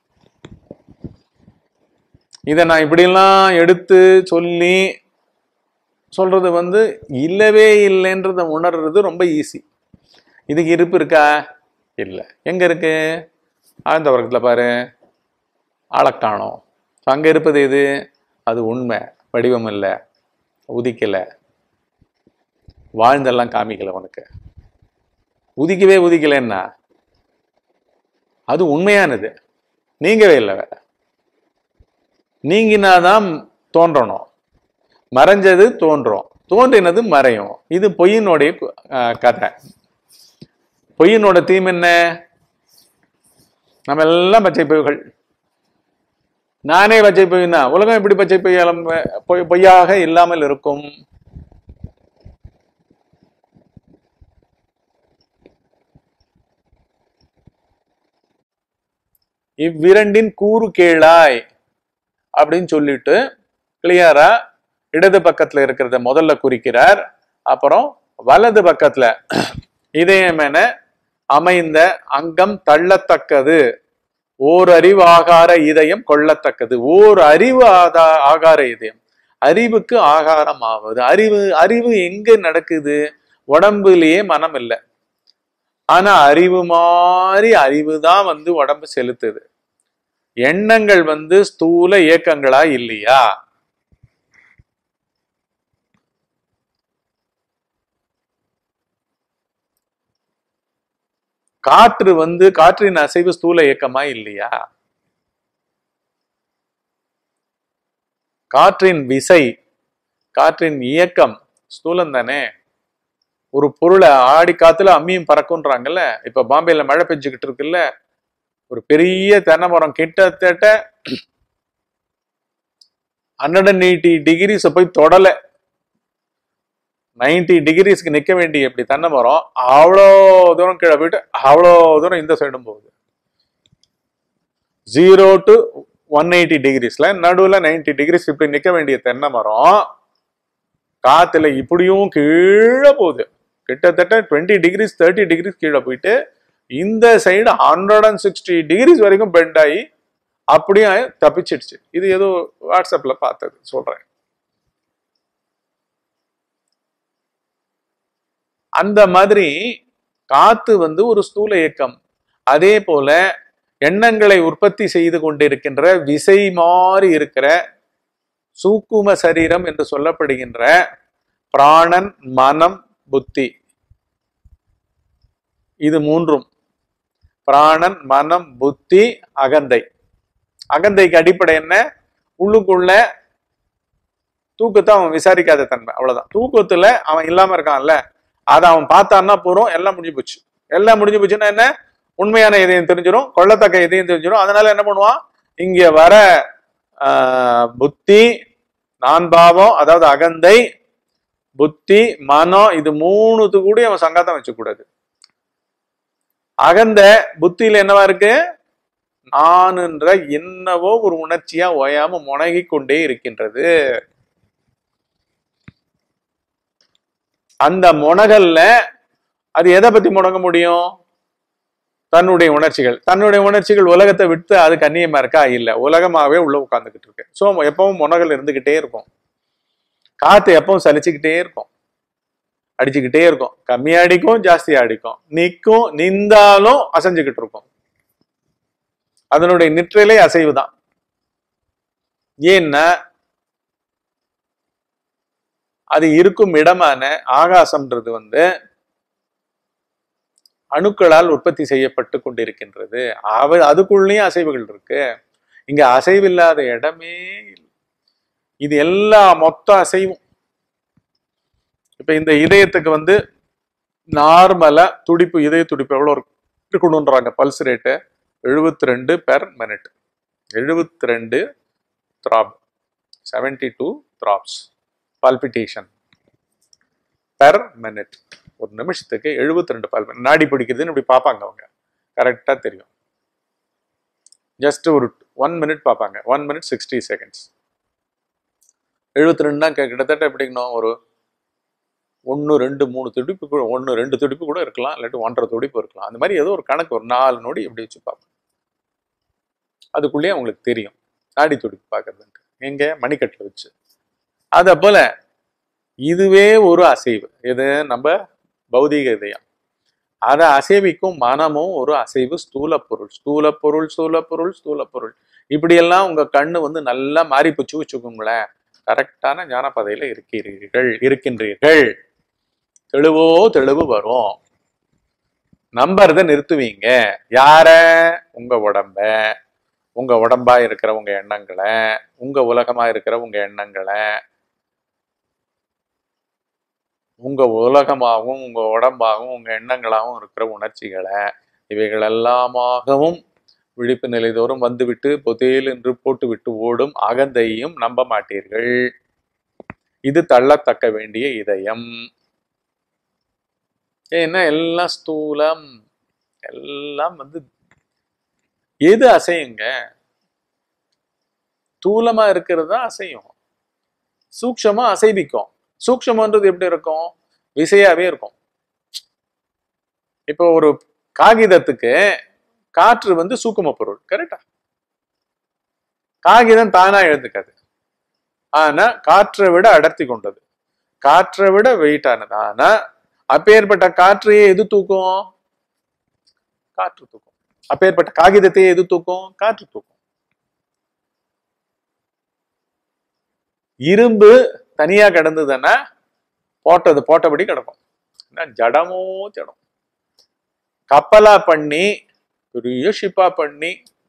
இதை நான் இப்படிலாம் எடுத்து சொல்லி சொல்றது வந்து இல்லவே இல்லைன்றத உணர்றது ரொம்ப ஈஸி இதுக்கு இருப்பு இருக்கா இல்லை எங்க இருக்கு ஆழ்ந்த வர்க்கத்துல பாரு ஆளக்காணோம் அங்க இருப்பது எது அது உண்மை வடிவம் இல்லை உதிக்கல வாழ்ந்தெல்லாம் காமிக்கல உனக்கு உதிக்கவே உதிக்கலன்னா அது உண்மையானது நீங்கவே இல்லை வேற நீங்கினாதான் தோன்றணும் மறைஞ்சது தோன்றும் தோன்றினது மறையும் இது பொய்யினுடைய கு- ஆஹ் கதை பொய்யினோட தீம் என்ன நம்ம எல்லாம் பச்சை பொய்கள் நானே பச்சை பொய்னா உலகம் எப்படி பச்சை பொய்யாலம் பொய் பொய்யாக இல்லாமல் இருக்கும் இவ்விரண்டின் கூறு கேளாய் அப்படின்னு சொல்லிட்டு கிளியரா இடது பக்கத்துல இருக்கிறத முதல்ல குறிக்கிறார் அப்புறம் வலது பக்கத்துல இதயம் என அமைந்த அங்கம் தள்ளத்தக்கது ஓர் அறிவு ஆகார இதயம் கொள்ளத்தக்கது ஓர் அறிவு ஆதா ஆகார இதயம் அறிவுக்கு ஆகாரம் ஆவது அறிவு அறிவு எங்க நடக்குது உடம்புலயே மனம் இல்லை ஆனா அறிவு மாதிரி அறிவு தான் வந்து உடம்பு செலுத்துது எண்ணங்கள் வந்து ஸ்தூல இயக்கங்களா இல்லையா காற்று வந்து காற்றின் அசைவு ஸ்தூல இயக்கமா இல்லையா காற்றின் விசை காற்றின் இயக்கம் ஸ்தூலம் தானே ஒரு பொருளை ஆடி காத்துல அம்மியும் பறக்கும்ன்றாங்கல்ல இப்ப பாம்பேல மழை பெஞ்சுக்கிட்டு இருக்குல்ல ஒரு பெரிய தென்னை மரம் கிட்டத்தட்ட ஹண்ட்ரட் அண்ட் எயிட்டி டிகிரிஸ் போய் தொடல நைன்டி டிகிரிஸ்க்கு நிக்க வேண்டிய இப்படி தென்னை மரம் அவ்வளோ தூரம் கீழே போயிட்டு அவ்வளோ தூரம் இந்த சைடும் போகுது ஜீரோ டு ஒன் எயிட்டி டிகிரிஸ்ல நடுவுல நைன்டி டிகிரிஸ் இப்படி நிக்க வேண்டிய தென்னை மரம் காத்துல இப்படியும் கீழே போகுது கிட்டத்தட்ட டுவெண்ட்டி டிகிரிஸ் தேர்ட்டி டிகிரிஸ் கீழே போயிட்டு இந்த side hundred and sixty degrees வரைக்கும் பெண்ட் ஆகி அப்படியே தப்பிச்சிடுச்சு இது ஏதோ வாட்ஸ்அப்ல பார்த்தது சொல்றேன் அந்த மாதிரி காத்து வந்து ஒரு ஸ்தூல இயக்கம் அதே போல எண்ணங்களை உற்பத்தி செய்து கொண்டிருக்கின்ற விசை மாறி இருக்கிற சூக்கும சரீரம் என்று சொல்லப்படுகின்ற பிராணன் மனம் புத்தி இது மூன்றும் பிராணன் மனம் புத்தி அகந்தை அகந்தைக்கு அடிப்படை என்ன உள்ளுக்குள்ள தூக்கத்தை அவன் விசாரிக்காத தன்மை அவ்வளவுதான் தூக்கத்துல அவன் இல்லாம இருக்கான்ல அதை அவன் பார்த்தான்னா போறோம் எல்லாம் முடிஞ்சு போச்சு எல்லாம் முடிஞ்சு போச்சுன்னா என்ன உண்மையான இதயம் தெரிஞ்சிடும் கொள்ளத்தக்க இதயம் தெரிஞ்சிடும் அதனால என்ன பண்ணுவான் இங்க வர ஆஹ், புத்தி நான் பாவம் அதாவது அகந்தை புத்தி மனம் இது மூணுத்து கூட அவன் சங்காத்தம் வச்சுக்கூடாது அகந்த புத்தியில என்னவா இருக்கு நானுன்ற என்னவோ ஒரு உணர்ச்சியா ஓயாம முனகிக் கொண்டே இருக்கின்றது அந்த முனகல்ல அது எதை பத்தி முடங்க முடியும் தன்னுடைய உணர்ச்சிகள் தன்னுடைய உணர்ச்சிகள் உலகத்தை விட்டு அது கண்ணியமா இருக்கா இல்ல உலகமாவே உள்ள உட்கார்ந்துகிட்டு இருக்கு சோ எப்பவும் முனகல் இருந்துகிட்டே இருக்கும் காத்து எப்பவும் சலிச்சுக்கிட்டே இருக்கும் அடிச்சுக்கிட்டே இருக்கும் கம்மியா அடிக்கும் ஜாஸ்தியா அடிக்கும் நிக்கும் நிந்தாலும் அசைஞ்சுக்கிட்டு இருக்கும் அதனுடைய நிற்றலே அசைவு தான் ஏன்னா அது இருக்கும் இடமான ஆகாசம்ன்றது வந்து அணுக்களால் உற்பத்தி செய்யப்பட்டு கொண்டிருக்கின்றது அவ அதுக்குள்ளேயும் அசைவுகள் இருக்கு இங்க அசைவில்லாத இடமே இல்லை இது எல்லா மொத்த அசைவும் இப்ப இந்த இதயத்துக்கு வந்து நார்மலா துடிப்பு இதய துடிப்பு எவ்வளவு இருக்கு- இருக்கணும்ன்றாங்க பல்ஸ் ரேட்டு எழுபத்தி ரெண்டு பெர் மினிட் எழுபத்தி ரெண்டு drop seventy two drops palpitation per minute ஒரு நிமிஷத்துக்கு எழுபத்தி ரெண்டு பல்பி நாடி பிடிக்குதுன்னு இப்படி பார்ப்பாங்க அவங்க கரெக்டாக தெரியும் ஜஸ்ட் ஒரு ஒன் மினிட் பார்ப்பாங்க ஒன் மினிட் சிக்ஸ்டி செகண்ட்ஸ் எழுபத்தி ரெண்டுனா கிட்டத்தட்ட எப்படிங்கணும் ஒரு ஒன்று ரெண்டு மூணு துடிப்பு கூட ஒன்று ரெண்டு துடிப்பு கூட இருக்கலாம் இல்லாட்டி ஒன்றரை துடிப்பு இருக்கலாம் அந்த மாதிரி ஏதோ ஒரு கணக்கு ஒரு நாலு நொடி எப்படி வச்சு பார்ப்போம் அதுக்குள்ளேயே அவங்களுக்கு தெரியும் நாடி துடிப்பு பார்க்கறதுன்ட்டு எங்க மணிக்கட்டில் வச்சு அதை போல இதுவே ஒரு அசைவு இது நம்ம பௌதீக இதயம் அதை அசைவிக்கும் மனமும் ஒரு அசைவு ஸ்தூல பொருள் ஸ்தூல பொருள் ஸ்தூல பொருள் ஸ்தூல பொருள் இப்படியெல்லாம் உங்க கண்ணு வந்து நல்லா மாறி போச்சு வச்சுக்கோங்களேன் கரெக்டான ஞானப்பதையில இருக்கிறீர்கள் இருக்கின்றீர்கள் தெளிவோ தெளிவு வரும் நம்புறத நிறுத்துவீங்க யார உங்க உடம்ப உங்க உடம்பா இருக்கிற உங்க எண்ணங்களை உங்க உலகமா இருக்கிற உங்க எண்ணங்களை உங்க உலகமாகவும் உங்க உடம்பாகவும் உங்க எண்ணங்களாகவும் இருக்கிற உணர்ச்சிகளை இவைகள் எல்லாமாகவும் விழிப்பு நிலைதோறும் வந்துவிட்டு பொதேல் என்று போட்டுவிட்டு ஓடும் அகந்தையும் நம்ப மாட்டீர்கள் இது தள்ளத்தக்க வேண்டிய இதயம் ஏன்னா எல்லாம் ஸ்தூலம் எல்லாம் வந்து எது அசையுங்க தூலமா இருக்கிறது தான் அசையும் சூக்ஷமா அசைவிக்கும் சூக்ஷமன்றது எப்படி இருக்கும் விசையாவே இருக்கும் இப்போ ஒரு காகிதத்துக்கு காற்று வந்து சூக்கும பொருள் கரெக்டா காகிதம் தானா எழுந்துக்காது ஆனா காற்றை விட அடர்த்தி கொண்டது காற்றை விட வெயிட் ஆனது ஆனா அப்பேற்பட்ட காற்றையே எது தூக்கும் காற்று தூக்கும் அப்பேற்பட்ட காகிதத்தையே எது தூக்கும் காற்று தூக்கும் இரும்பு தனியா கிடந்ததுன்னா போட்டது போட்டபடி கிடக்கும் என்ன ஜடமோ ஜடம் கப்பலா பண்ணி பெரிய ஷிப்பா பண்ணி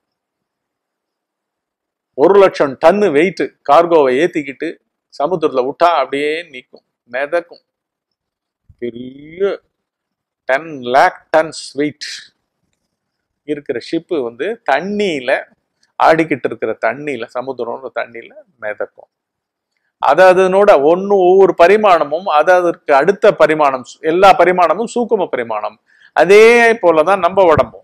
ஒரு லட்சம் டன்னு வெயிட் கார்கோவை ஏத்திக்கிட்டு சமுத்திரத்துல விட்டா அப்படியே நிற்கும் மிதக்கும் பெரிய டென் லேக் டன்ஸ் வெயிட் இருக்கிற ஷிப்பு வந்து தண்ணியில ஆடிக்கிட்டு இருக்கிற தண்ணியில சமுத்திரம்ன்ற தண்ணியில மிதக்கும் அது அதனோட ஒன்று ஒவ்வொரு பரிமாணமும் அது அதற்கு அடுத்த பரிமாணம் எல்லா பரிமாணமும் சூக்கும பரிமாணம் அதே போலதான் நம்ம உடம்பும்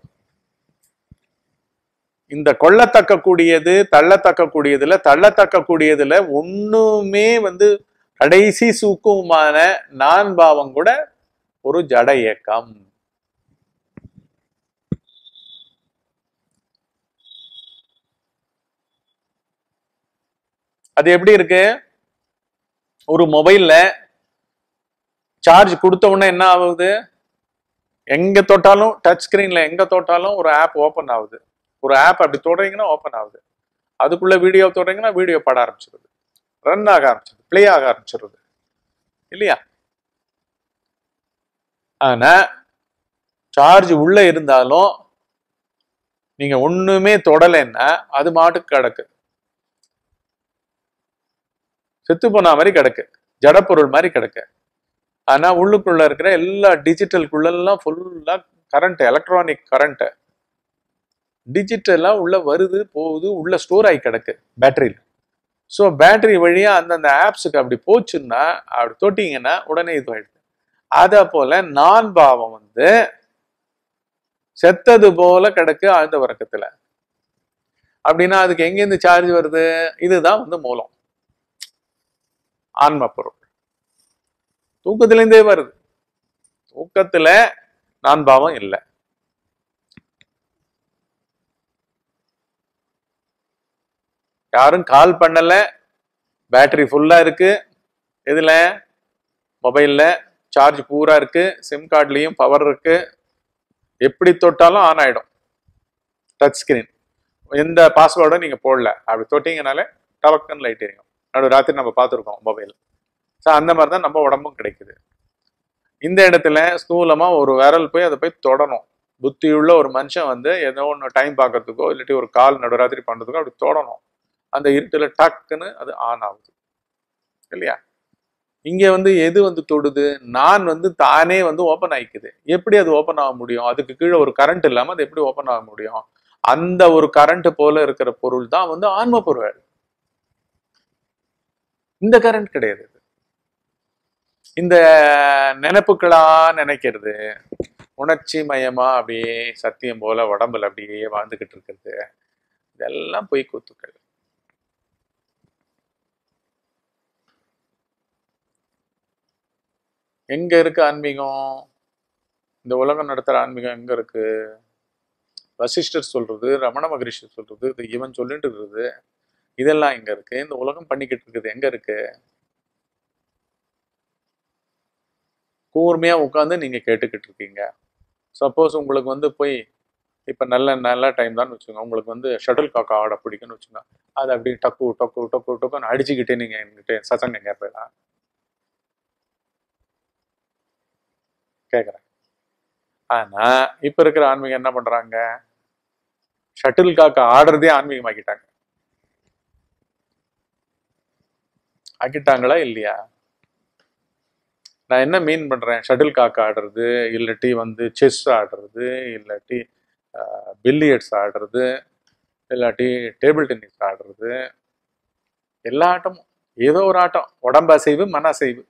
இந்த கொள்ளத்தக்க கூடியது தள்ளத்தக்க கூடியதுல தள்ளத்தக்க கூடியதுல ஒண்ணுமே வந்து கடைசி சூக்குமமான நான் பாவம் கூட ஒரு ஜட இயக்கம் அது எப்படி இருக்கு ஒரு மொபைல்ல சார்ஜ் கொடுத்த உடனே என்ன ஆகுது எங்க தொட்டாலும் டச் ஸ்கிரீன்ல எங்க தொட்டாலும் ஒரு ஆப் ஓபன் ஆகுது ஒரு ஆப் அப்படி தொடறீங்கன்னா ஓபன் ஆகுது அதுக்குள்ள வீடியோ தொடறீங்கன்னா வீடியோ பட ஆரம்பிச்சிருது ரன் ஆக ஆரம்பிச்சிருது ப்ளே ஆக ஆரம்பிச்சிருது இல்லையா ஆனா சார்ஜ் உள்ள இருந்தாலும் நீங்க ஒண்ணுமே தொடலைன்னா அது மாட்டுக்கு கிடக்கு செத்து போன மாதிரி கிடக்கு ஜடப்பொருள் மாதிரி கிடக்கு ஆனா உள்ளுக்குள்ள இருக்கிற எல்லா டிஜிட்டலுக்குள்ள எல்லாம் ஃபுல்லா கரண்ட் எலக்ட்ரானிக் கரண்ட் டிஜிட்டலா உள்ள வருது போகுது உள்ள ஸ்டோர் ஆகி கிடக்கு பேட்டரியில் ஸோ பேட்டரி வழியா அந்தந்த ஆப்ஸுக்கு அப்படி போச்சுன்னா அப்படி தொட்டிங்கன்னா உடனே இது ஆயிடுது அத போல நான் பாவம் வந்து செத்தது போல கிடக்கு ஆழ்ந்த உறக்கத்துல அப்படின்னா அதுக்கு எங்கேருந்து சார்ஜ் வருது இதுதான் வந்து மூலம் ஆன்ம பொருள் தூக்கத்திலேருந்தே வருது தூக்கத்துல நான் பாவம் இல்லை யாரும் கால் பண்ணல பேட்டரி ஃபுல்லா இருக்கு எதுல மொபைல்ல சார்ஜ் பூரா இருக்கு சிம் கார்டுலயும் பவர் இருக்கு எப்படி தொட்டாலும் ஆன் ஆயிடும் டச் ஸ்கிரீன் எந்த பாஸ்வேர்டும் நீங்க போடல அப்படி தொட்டீங்கனாலே டவக்கன் லைட் எரியும் நடு ராத்திரி நம்ம பார்த்துருக்கோம் மொபைல் ஸோ அந்த மாதிரி தான் நம்ம உடம்பும் கிடைக்குது இந்த இடத்துல ஸ்தூலமா ஒரு விரல் போய் அதை போய் தொடணும் புத்தியுள்ள ஒரு மனுஷன் வந்து ஏதோ ஒன்று டைம் பார்க்கறதுக்கோ இல்லாட்டி ஒரு கால் நடுராத்திரி பண்றதுக்கோ அப்படி தொடணும் அந்த இருட்டுல டக்குன்னு அது ஆன் ஆகுது இல்லையா இங்க வந்து எது வந்து தொடுது நான் வந்து தானே வந்து ஓப்பன் ஆயிக்குது எப்படி அது ஓப்பன் ஆக முடியும் அதுக்கு கீழே ஒரு கரண்ட் இல்லாம அது எப்படி ஓப்பன் ஆக முடியும் அந்த ஒரு கரண்ட் போல இருக்கிற பொருள் தான் வந்து ஆன்ம பொருள் இந்த கரண்ட் கிடையாது இது. இந்த நினைப்புகளா நினைக்கிறது உணர்ச்சி மயமா அப்படியே சத்தியம் போல உடம்புல அப்படியே வாழ்ந்துகிட்டு இருக்கிறது இதெல்லாம் பொய் கூத்துக்கள் எங்க இருக்கு ஆன்மீகம் இந்த உலகம் நடத்துற ஆன்மீகம் எங்க இருக்கு வசிஷ்டர் சொல்றது ரமண மகரிஷி சொல்றது இது இவன் சொல்லிட்டு இருக்குது இதெல்லாம் எங்க இருக்கு இந்த உலகம் பண்ணிக்கிட்டு இருக்குது எங்க இருக்கு கூர்மையா உட்காந்து நீங்க கேட்டுக்கிட்டு இருக்கீங்க சப்போஸ் உங்களுக்கு வந்து போய் இப்ப நல்ல நல்ல டைம் தான் வச்சுக்கோங்க உங்களுக்கு வந்து ஷட்டில் காக்கா ஆட பிடிக்கும்னு வச்சுக்கோங்க அது அப்படி டக்கு டக்கு டக்கு டக்குன்னு அடிச்சுக்கிட்டே நீங்க என்கிட்ட சத்தங்க கேட்பேன் கேட்குறேன் ஆனா இப்ப இருக்கிற ஆன்மீகம் என்ன பண்றாங்க ஷட்டில் காக்கா ஆடுறதே ஆன்மீகம் ஆக்கிட்டாங்க ஆக்கிட்டாங்களா இல்லையா நான் என்ன மீன் பண்றேன் ஷட்டில் காக் ஆடுறது இல்லாட்டி வந்து செஸ் ஆடுறது இல்லாட்டி பில்லியட்ஸ் ஆடுறது இல்லாட்டி டேபிள் டென்னிஸ் ஆடுறது எல்லா ஆட்டமும் ஏதோ ஒரு ஆட்டம் உடம்பு அசைவு மன அசைவு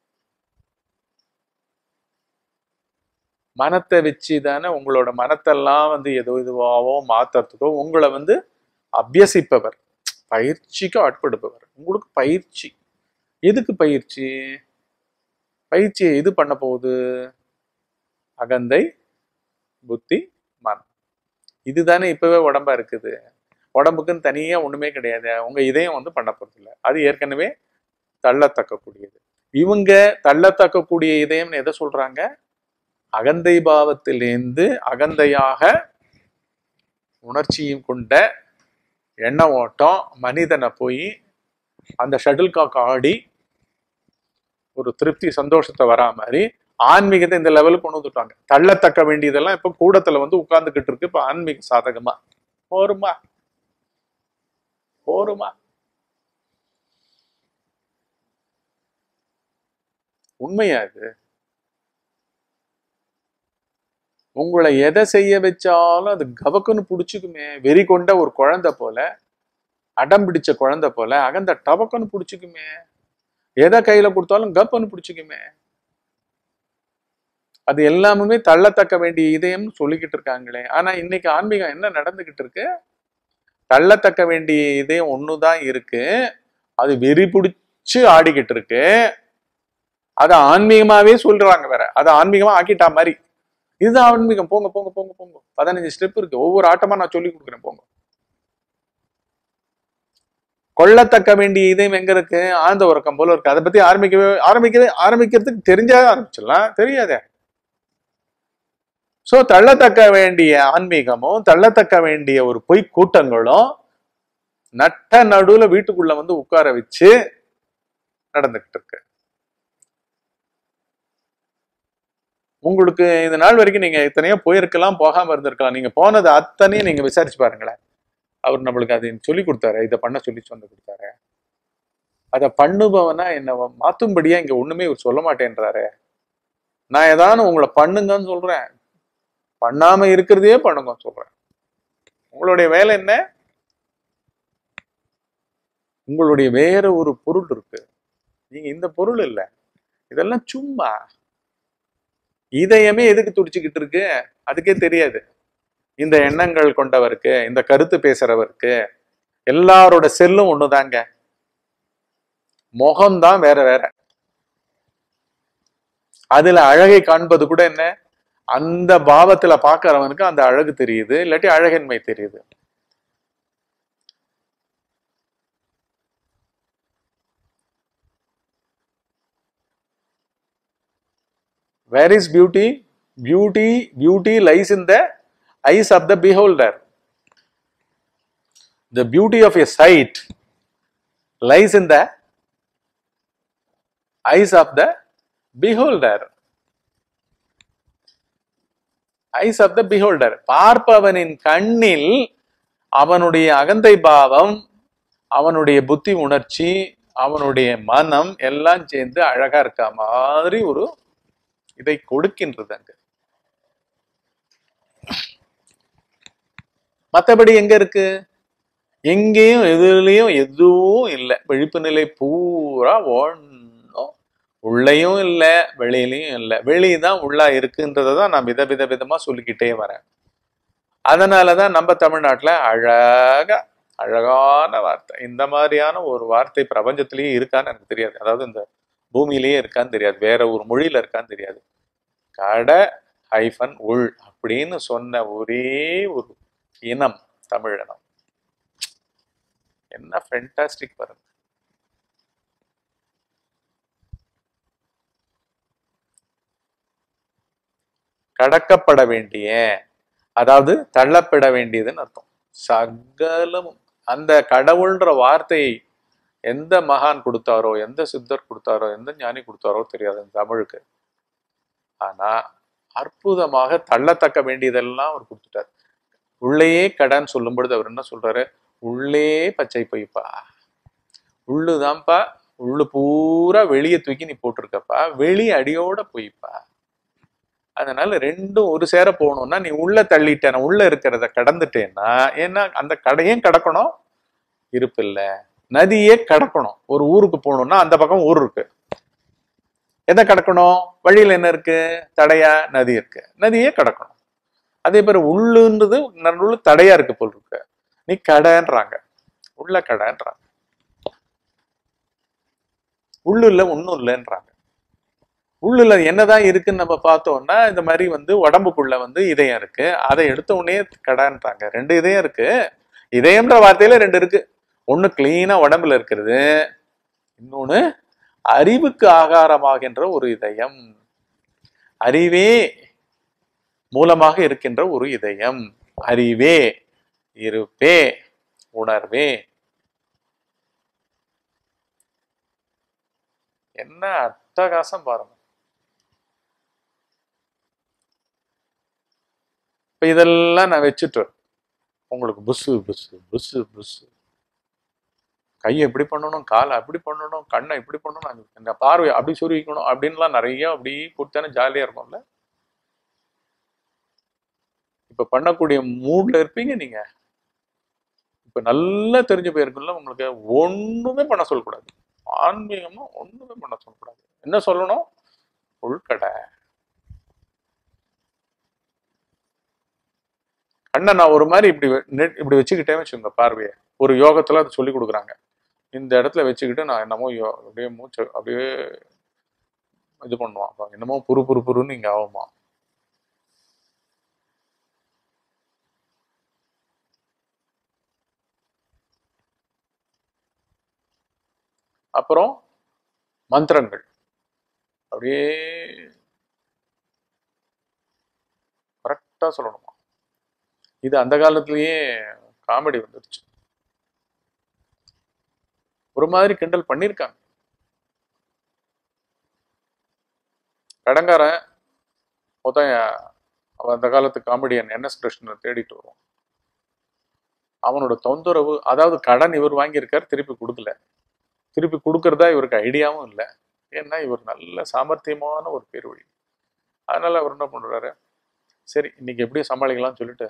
மனத்தை வச்சு தானே உங்களோட மனத்தெல்லாம் வந்து ஏதோ இதுவாவோ மாத்துறதுக்கோ உங்களை வந்து அபியசிப்பவர் பயிற்சிக்கு ஆட்படுப்பவர் உங்களுக்கு பயிற்சி எதுக்கு பயிற்சி பயிற்சியை இது பண்ண போகுது அகந்தை புத்தி மனம் இதுதானே இப்பவே உடம்பா இருக்குது உடம்புக்குன்னு தனியா ஒண்ணுமே கிடையாது உங்க இதயம் வந்து பண்ண போறது இல்லை அது ஏற்கனவே தள்ளத்தக்கக்கூடியது இவங்க தள்ளத்தக்கக்கூடிய இதயம்னு எதை சொல்றாங்க அகந்தை பாவத்திலிருந்து அகந்தையாக உணர்ச்சியும் கொண்ட எண்ண ஓட்டம் மனிதனை போய் அந்த ஷட்டில் காக் ஆடி ஒரு திருப்தி சந்தோஷத்தை வரா மாதிரி ஆன்மீகத்தை இந்த லெவலுக்கு கொண்டு வந்துட்டாங்க தள்ளத்தக்க வேண்டியதெல்லாம் இப்ப கூடத்துல வந்து உட்கார்ந்துகிட்டு இருக்கு இப்ப ஆன்மீக சாதகமா போருமா போருமா உண்மையா இது உங்களை எதை செய்ய வச்சாலும் அது கவக்குன்னு பிடிச்சிக்குமே வெறி கொண்ட ஒரு குழந்தை போல அடம் பிடிச்ச குழந்தை போல அகந்த டபக்குன்னு பிடிச்சிக்குமே எதை கையில கொடுத்தாலும் கப்புன்னு பிடிச்சிக்குமே அது எல்லாமே தள்ளத்தக்க வேண்டிய இதயம்னு சொல்லிக்கிட்டு இருக்காங்களே ஆனா இன்னைக்கு ஆன்மீகம் என்ன நடந்துகிட்டு இருக்கு தள்ளத்தக்க வேண்டிய இதயம் ஒண்ணுதான் இருக்கு அது வெறி பிடிச்சு ஆடிக்கிட்டு இருக்கு அது ஆன்மீகமாவே சொல்றாங்க வேற அது ஆன்மீகமா ஆக்கிட்டா மாதிரி இதுதான் ஆன்மீகம் போங்க போங்க போங்க போங்க பதினஞ்சு ஸ்டெப் இருக்கு ஒவ்வொரு ஆட்டமா நான் சொல்லி கொடுக்குறேன் போங்க கொள்ளத்தக்க வேண்டிய இதயம் எங்க இருக்கு ஆழ்ந்த உறக்கம் போல இருக்கு அதை பத்தி ஆரம்பிக்கவே ஆரம்பிக்கவே ஆரம்பிக்கிறதுக்கு தெரிஞ்சா ஆரம்பிச்சிடலாம் தெரியாதே சோ தள்ளத்தக்க வேண்டிய ஆன்மீகமும் தள்ளத்தக்க வேண்டிய ஒரு பொய் கூட்டங்களும் நட்ட நடுவுல வீட்டுக்குள்ள வந்து உட்கார வச்சு நடந்துகிட்டு இருக்கு உங்களுக்கு இந்த நாள் வரைக்கும் நீங்க எத்தனையோ போயிருக்கலாம் போகாம இருந்திருக்கலாம் நீங்க போனது அத்தனையும் நீங்க விசாரிச்சு பாருங்களேன் அவர் நம்மளுக்கு அதை சொல்லி கொடுத்தாரு இதை பண்ண சொல்லி சொல்லி கொடுத்தாரு அதை பண்ணுபவனா என்ன மாத்தும்படியா இங்க ஒண்ணுமே இவர் சொல்ல மாட்டேன்றாரு நான் ஏதானும் உங்களை பண்ணுங்கன்னு சொல்றேன் பண்ணாம இருக்கிறதையே பண்ணுங்கன்னு சொல்றேன் உங்களுடைய வேலை என்ன உங்களுடைய வேற ஒரு பொருள் இருக்கு நீங்க இந்த பொருள் இல்லை இதெல்லாம் சும்மா இதயமே எதுக்கு துடிச்சுக்கிட்டு இருக்கு அதுக்கே தெரியாது இந்த எண்ணங்கள் கொண்டவருக்கு இந்த கருத்து பேசுறவருக்கு எல்லாரோட செல்லும் ஒண்ணுதாங்க முகம்தான் வேற வேற அதுல அழகை காண்பது கூட என்ன அந்த பாவத்துல பாக்குறவனுக்கு அந்த அழகு தெரியுது இல்லாட்டி அழகின்மை தெரியுது Where is beauty? Beauty, beauty lies in the eyes of the beholder. The beauty of a sight lies in the eyes of the beholder. Eyes of the beholder பார்ப்பவனின் கண்ணில் அவனுடைய அகந்தை பாவம் அவனுடைய புத்தி உணர்ச்சி அவனுடைய மனம் எல்லாம் சேர்ந்து அழகா இருக்க மாதிரி ஒரு இதை கொடுக்கின்றது அங்க மத்தபடி எங்க இருக்கு எங்கேயும் எதுலயும் எதுவும் இல்லை விழிப்பு நிலை பூரா ஒன்றும் உள்ளேயும் இல்லை வெளியிலையும் இல்லை வெளியதான் உள்ளா இருக்குன்றதை தான் நான் வித வித விதமா சொல்லிக்கிட்டே வரேன் அதனாலதான் நம்ம தமிழ்நாட்டுல அழகா அழகான வார்த்தை இந்த மாதிரியான ஒரு வார்த்தை பிரபஞ்சத்திலேயே இருக்கான்னு எனக்கு தெரியாது அதாவது இந்த பூமியிலேயே இருக்கான்னு தெரியாது வேற ஒரு மொழியில இருக்கான்னு தெரியாது கடை ஹைஃபன் உள் அப்படின்னு சொன்ன ஒரே ஒரு இனம் தமிழ் இனம் என்ன ஃபென்டாஸ்டிக் பாருங்க கடக்கப்பட வேண்டிய அதாவது தள்ளப்பட வேண்டியதுன்னு அர்த்தம் சகலமும் அந்த கடவுள்ன்ற வார்த்தையை எந்த மகான் கொடுத்தாரோ எந்த சித்தர் கொடுத்தாரோ எந்த ஞானி கொடுத்தாரோ தெரியாது அந்த தமிழுக்கு ஆனா அற்புதமாக தள்ளத்தக்க வேண்டியதெல்லாம் அவர் கொடுத்துட்டார் உள்ளேயே கடன் சொல்லும் பொழுது அவர் என்ன சொல்றாரு உள்ளே பச்சை பொய்ப்பா உள்ளுதான்ப்பா உள்ளு பூரா வெளியே தூக்கி நீ போட்டிருக்கப்பா வெளி அடியோட பொய்ப்பா அதனால ரெண்டும் ஒரு சேர போகணும்னா நீ உள்ள தள்ளிட்டேன உள்ள இருக்கிறத கடந்துட்டேன்னா ஏன்னா அந்த கடையும் கடக்கணும் இருப்பு இல்லை நதியே கடக்கணும் ஒரு ஊருக்கு போகணும்னா அந்த பக்கம் ஊர் இருக்கு எதை கடக்கணும் வழியில என்ன இருக்கு தடையா நதி இருக்கு நதியே கடக்கணும் அதே பேர் உள்ளுன்றது நடுவுல தடையா இருக்கு போல் இருக்கு நீ கடைன்றாங்க உள்ள கடைன்றாங்க உள்ளு இல்ல ஒன்றும் இல்லைன்றாங்க உள்ளுல என்னதான் இருக்குன்னு நம்ம பார்த்தோம்னா இந்த மாதிரி வந்து உடம்புக்குள்ள வந்து இதயம் இருக்கு அதை எடுத்த உடனே கடான்றாங்க ரெண்டு இதயம் இருக்கு இதயம்ன்ற வார்த்தையில ரெண்டு இருக்கு ஒண்ணு கிளீனா உடம்புல இருக்கிறது இன்னொன்னு அறிவுக்கு ஆகாரமாகின்ற ஒரு இதயம் அறிவே மூலமாக இருக்கின்ற ஒரு இதயம் அறிவே இருப்பே உணர்வே என்ன அட்டகாசம் பாருங்க இப்ப இதெல்லாம் நான் வச்சுட்டு உங்களுக்கு புஸ்ஸு புஸ்ஸு புஸ்ஸு புஸ்ஸு கையை இப்படி பண்ணணும் காலை அப்படி பண்ணணும் கண்ணை இப்படி பண்ணணும் இந்த பார்வை அப்படி சொருவிக்கணும் அப்படின்லாம் நிறைய அப்படி கொடுத்தானே ஜாலியா இருக்கும்ல இப்ப பண்ணக்கூடிய மூட்ல இருப்பீங்க நீங்க இப்ப நல்லா தெரிஞ்சு போயிருக்குல்ல உங்களுக்கு ஒண்ணுமே பண்ண சொல்லக்கூடாது ஆன்மீகமா ஒண்ணுமே பண்ண சொல்லக்கூடாது என்ன சொல்லணும் உள்கடை கண்ணை நான் ஒரு மாதிரி இப்படி வெ- நெட் இப்படி வச்சுக்கிட்டே வச்சுங்க பார்வையை ஒரு யோகத்துல அதை சொல்லி கொடுக்குறாங்க இந்த இடத்துல வச்சுக்கிட்டு நான் என்னமோ யோ- அப்படியே மூச்சு அப்படியே இது பண்ணுவான் அப்ப என்னமோ புரு புரு புருன்னு இங்க ஆகுமா அப்புறம் மந்திரங்கள் அப்படியே கரெக்டா சொல்லணுமா இது அந்த காலத்திலேயே காமெடி வந்துடுச்சு ஒரு மாதிரி கிண்டல் பண்ணியிருக்காங்க கடங்காரன் மொத்தம் அவன் அந்த காலத்து காமெடியன் என் எஸ் கிருஷ்ணன் தேடிட்டு வருவான் அவனோட தொந்தரவு அதாவது கடன் இவர் வாங்கியிருக்காரு திருப்பி கொடுக்கல திருப்பி கொடுக்கறதா இவருக்கு ஐடியாவும் இல்லை ஏன்னா இவர் நல்ல சாமர்த்தியமான ஒரு பேர் வழி அதனால அவர் என்ன பண்றாரு சரி இன்னைக்கு எப்படியும் சமாளிக்கலாம்னு சொல்லிட்டு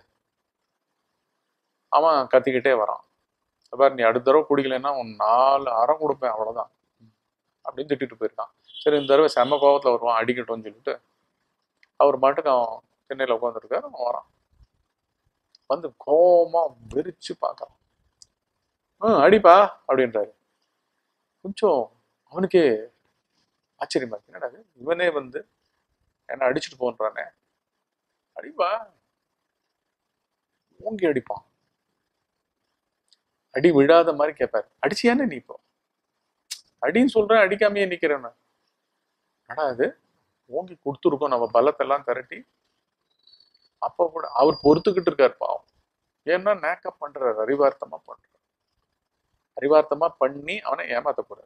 அவன் கத்திக்கிட்டே வரான் பாரு நீ அடுத்த தடவை குடிக்கலைன்னா உன் நாலு அறம் கொடுப்பேன் அவ்வளவுதான் அப்படின்னு திட்டிட்டு போயிருக்கான் சரி இந்த தடவை செம்ம கோவத்துல வருவான் அடிக்கட்டும்னு சொல்லிட்டு அவர் மாட்டுக்கு அவன் சென்னையில் உட்காந்துருக்காரு அவன் வரான் வந்து கோவமா வெறிச்சு பார்க்கறான் ம் அடிப்பா அப்படின்றாரு கொஞ்சம் அவனுக்கே ஆச்சரியமா இருக்கு என்னடா இது? இவனே வந்து என்ன அடிச்சுட்டு போன்றானே அடிப்பா ஓங்கி அடிப்பான் அடி விழாத மாதிரி கேட்பாரு அடிச்சியானே நீ இப்போ அடின்னு சொல்றேன் அடிக்காமையே நிக்கிறேன்னு ஆனா அது ஓங்கி கொடுத்துருக்கோம் நம்ம பலத்தெல்லாம் திரட்டி அப்ப கூட அவர் பொறுத்துக்கிட்டு இருக்காரு பாவம் ஏன்னா நேக்கப் பண்றாரு அறிவார்த்தமா பண்றாரு அறிவார்த்தமா பண்ணி அவனை ஏமாத்தக்கூடாது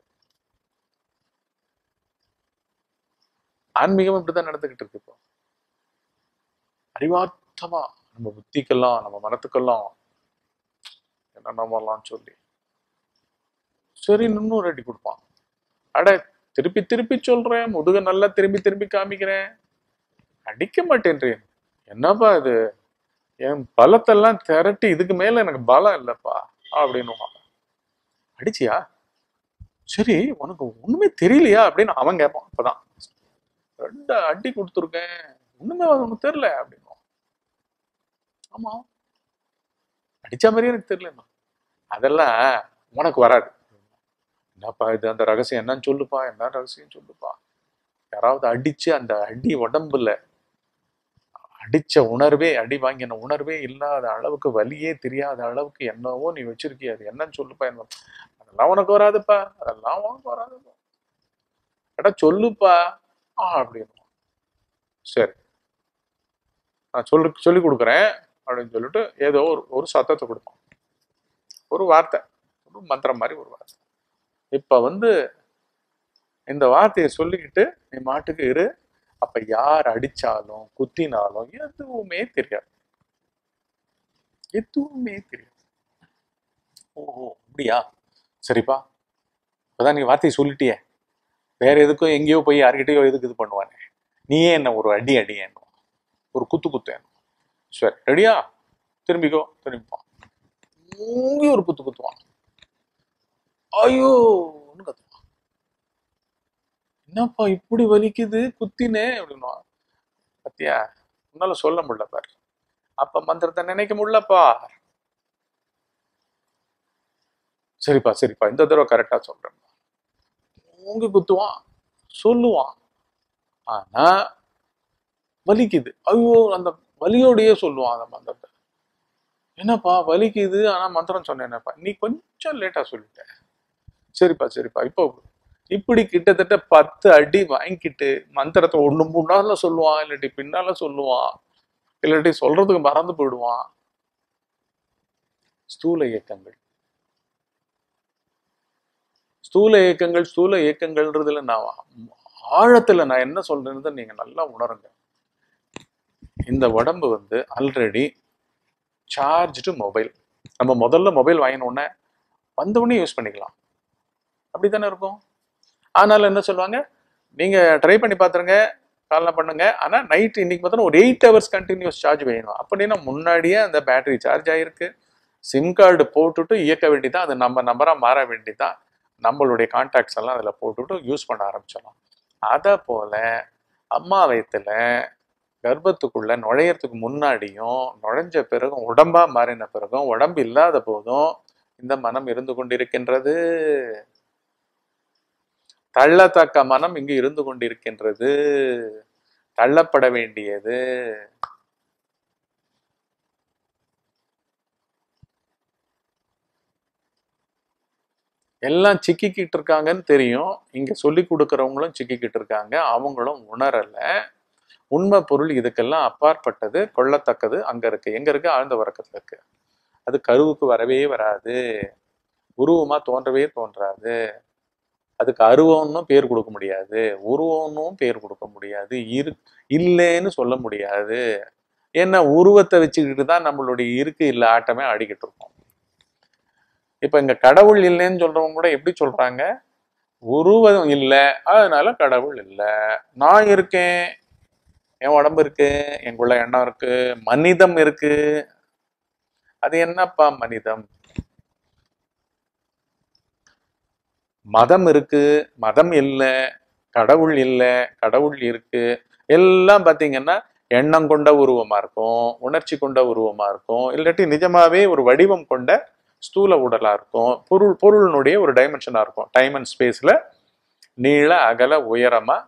ஆன்மீகம் இப்படிதான் நடந்துகிட்டு இருக்கு இப்போ அறிவார்த்தமா நம்ம புத்திக்கெல்லாம் நம்ம மனத்துக்கெல்லாம் என்னென்னமெல்லாம் சொல்லி சரி இன்னொரு அடி கொடுப்பான் அட திருப்பி திருப்பி சொல்றேன் முதுக நல்லா திரும்பி திரும்பி காமிக்கிறேன் அடிக்க மாட்டேன்றேன் என்னப்பா இது என் பலத்தெல்லாம் திரட்டி இதுக்கு மேல எனக்கு பலம் இல்லப்பா அப்படின்னு அடிச்சியா சரி உனக்கு ஒண்ணுமே தெரியலையா அப்படின்னு அவன் கேட்பான் அப்பதான் ரெண்டு அடி கொடுத்துருக்கேன் ஒண்ணுமே உனக்கு தெரியல அப்படின்னு ஆமா அடிச்ச மாதிரியே எனக்கு தெரியல அதெல்லாம் உனக்கு வராது என்னப்பா இது அந்த ரகசியம் என்னன்னு சொல்லுப்பா என்ன ரகசியம் சொல்லுப்பா யாராவது அடிச்சு அந்த அடி உடம்புல அடிச்ச உணர்வே அடி வாங்கின உணர்வே இல்லாத அளவுக்கு வலியே தெரியாத அளவுக்கு என்னவோ நீ வச்சிருக்கிய அது என்னன்னு சொல்லுப்பா என்ன அதெல்லாம் உனக்கு வராதுப்பா அதெல்லாம் உனக்கு வராதுப்பா எடா சொல்லுப்பா ஆ அப்படின்னு சரி நான் சொல்லு சொல்லி கொடுக்குறேன் அப்படின்னு சொல்லிட்டு ஏதோ ஒரு ஒரு சத்தத்தை கொடுப்பான் ஒரு வார்த்தை ஒரு மந்திரம் மாதிரி ஒரு வார்த்தை இப்ப வந்து இந்த வார்த்தையை சொல்லிக்கிட்டு நீ மாட்டுக்கு இரு அப்ப யார் அடிச்சாலும் குத்தினாலும் எதுவுமே தெரியாது எதுவுமே தெரியாது ஓஹோ அப்படியா சரிப்பா இப்பதான் நீ வார்த்தையை சொல்லிட்டியே வேற எதுக்கும் எங்கேயோ போய் யார்கிட்டயோ எதுக்கு இது பண்ணுவானே நீயே என்ன ஒரு அடி அடி என்ன ஒரு குத்து குத்து என்ன சரி ரெடியா திரும்பிக்கோ திரும்பிப்பான் மூங்கி ஒரு குத்து குத்துவான் ஐயோ கத்துவான் என்னப்பா இப்படி வலிக்குது குத்தினே அப்படின்னா பத்தியா உன்னால சொல்ல முடியல பாரு அப்ப மந்திரத்தை நினைக்க முடியலப்பா சரிப்பா சரிப்பா இந்த தடவை கரெக்டா சொல்றேன் மூங்கி குத்துவான் சொல்லுவான் ஆனா வலிக்குது ஐயோ அந்த வலியோடயே சொல்லுவான் அந்த மந்திரத்தை என்னப்பா வலிக்குது ஆனா மந்திரம் சொன்னேனப்பா நீ கொஞ்சம் லேட்டா சொல்லிட்ட சரிப்பா சரிப்பா இப்போ இப்படி கிட்டத்தட்ட பத்து அடி வாங்கிக்கிட்டு மந்திரத்தை ஒண்ணு முன்னால சொல்லுவான் இல்லாட்டி பின்னால சொல்லுவான் இல்லாட்டி சொல்றதுக்கு மறந்து போயிடுவான் ஸ்தூல இயக்கங்கள் ஸ்தூல இயக்கங்கள் ஸ்தூல இயக்கங்கள்ன்றதுல நான் ஆழத்துல நான் என்ன சொல்றேன்னு நீங்க நல்லா உணருங்க இந்த உடம்பு வந்து ஆல்ரெடி சார்ஜ்டு மொபைல் நம்ம முதல்ல மொபைல் வாங்கின உடனே வந்த உடனே யூஸ் பண்ணிக்கலாம் அப்படித்தானே இருக்கும் ஆனாலும் என்ன சொல்லுவாங்க நீங்க ட்ரை பண்ணி பார்த்துருங்க காலைல பண்ணுங்க ஆனா நைட் இன்னைக்கு பார்த்தோன்னா ஒரு எயிட் ஹவர்ஸ் கண்டினியூஸ் சார்ஜ் வேணும் அப்படின்னா முன்னாடியே அந்த பேட்டரி சார்ஜ் ஆயிருக்கு சிம் கார்டு போட்டுட்டு இயக்க வேண்டிதான் அது நம்ம நம்பரா மாற வேண்டிதான் நம்மளுடைய கான்டாக்ட்ஸ் எல்லாம் அதில் போட்டுட்டு யூஸ் பண்ண ஆரம்பிச்சிடலாம் அதை போல அம்மா வயத்துல கர்ப்பத்துக்குள்ள நுழையறதுக்கு முன்னாடியும் நுழைஞ்ச பிறகும் உடம்பா மாறின பிறகும் உடம்பு இல்லாத போதும் இந்த மனம் இருந்து கொண்டிருக்கின்றது தள்ளத்தக்க மனம் இங்கு இருந்து கொண்டிருக்கின்றது தள்ளப்பட வேண்டியது எல்லாம் சிக்கிக்கிட்டு இருக்காங்கன்னு தெரியும் இங்க சொல்லி கொடுக்கறவங்களும் சிக்கிக்கிட்டு இருக்காங்க அவங்களும் உணரல உண்மை பொருள் இதுக்கெல்லாம் அப்பாற்பட்டது கொள்ளத்தக்கது அங்க இருக்கு எங்க இருக்கு ஆழ்ந்த உறக்கத்துல இருக்கு அது கருவுக்கு வரவே வராது உருவமா தோன்றவே தோன்றாது அதுக்கு அருவம்னும் பேர் கொடுக்க முடியாது உருவம்னும் பேர் கொடுக்க முடியாது இரு இல்லைன்னு சொல்ல முடியாது ஏன்னா உருவத்தை வச்சுக்கிட்டு தான் நம்மளுடைய இருக்கு இல்ல ஆட்டமே ஆடிக்கிட்டு இருக்கோம் இப்ப இங்க கடவுள் இல்லைன்னு சொல்றவங்க கூட எப்படி சொல்றாங்க உருவம் இல்லை அதனால கடவுள் இல்லை நான் இருக்கேன் என் உடம்பு இருக்கு எனக்குள்ள எண்ணம் இருக்கு மனிதம் இருக்கு அது என்னப்பா மனிதம் மதம் இருக்கு மதம் இல்லை கடவுள் இல்லை கடவுள் இருக்கு எல்லாம் பாத்தீங்கன்னா எண்ணம் கொண்ட உருவமா இருக்கும் உணர்ச்சி கொண்ட உருவமா இருக்கும் இல்லாட்டி நிஜமாவே ஒரு வடிவம் கொண்ட ஸ்தூல உடலா இருக்கும் பொருள் பொருளினுடைய ஒரு டைமென்ஷனா இருக்கும் டைம் அண்ட் ஸ்பேஸ்ல நீள அகல உயரமா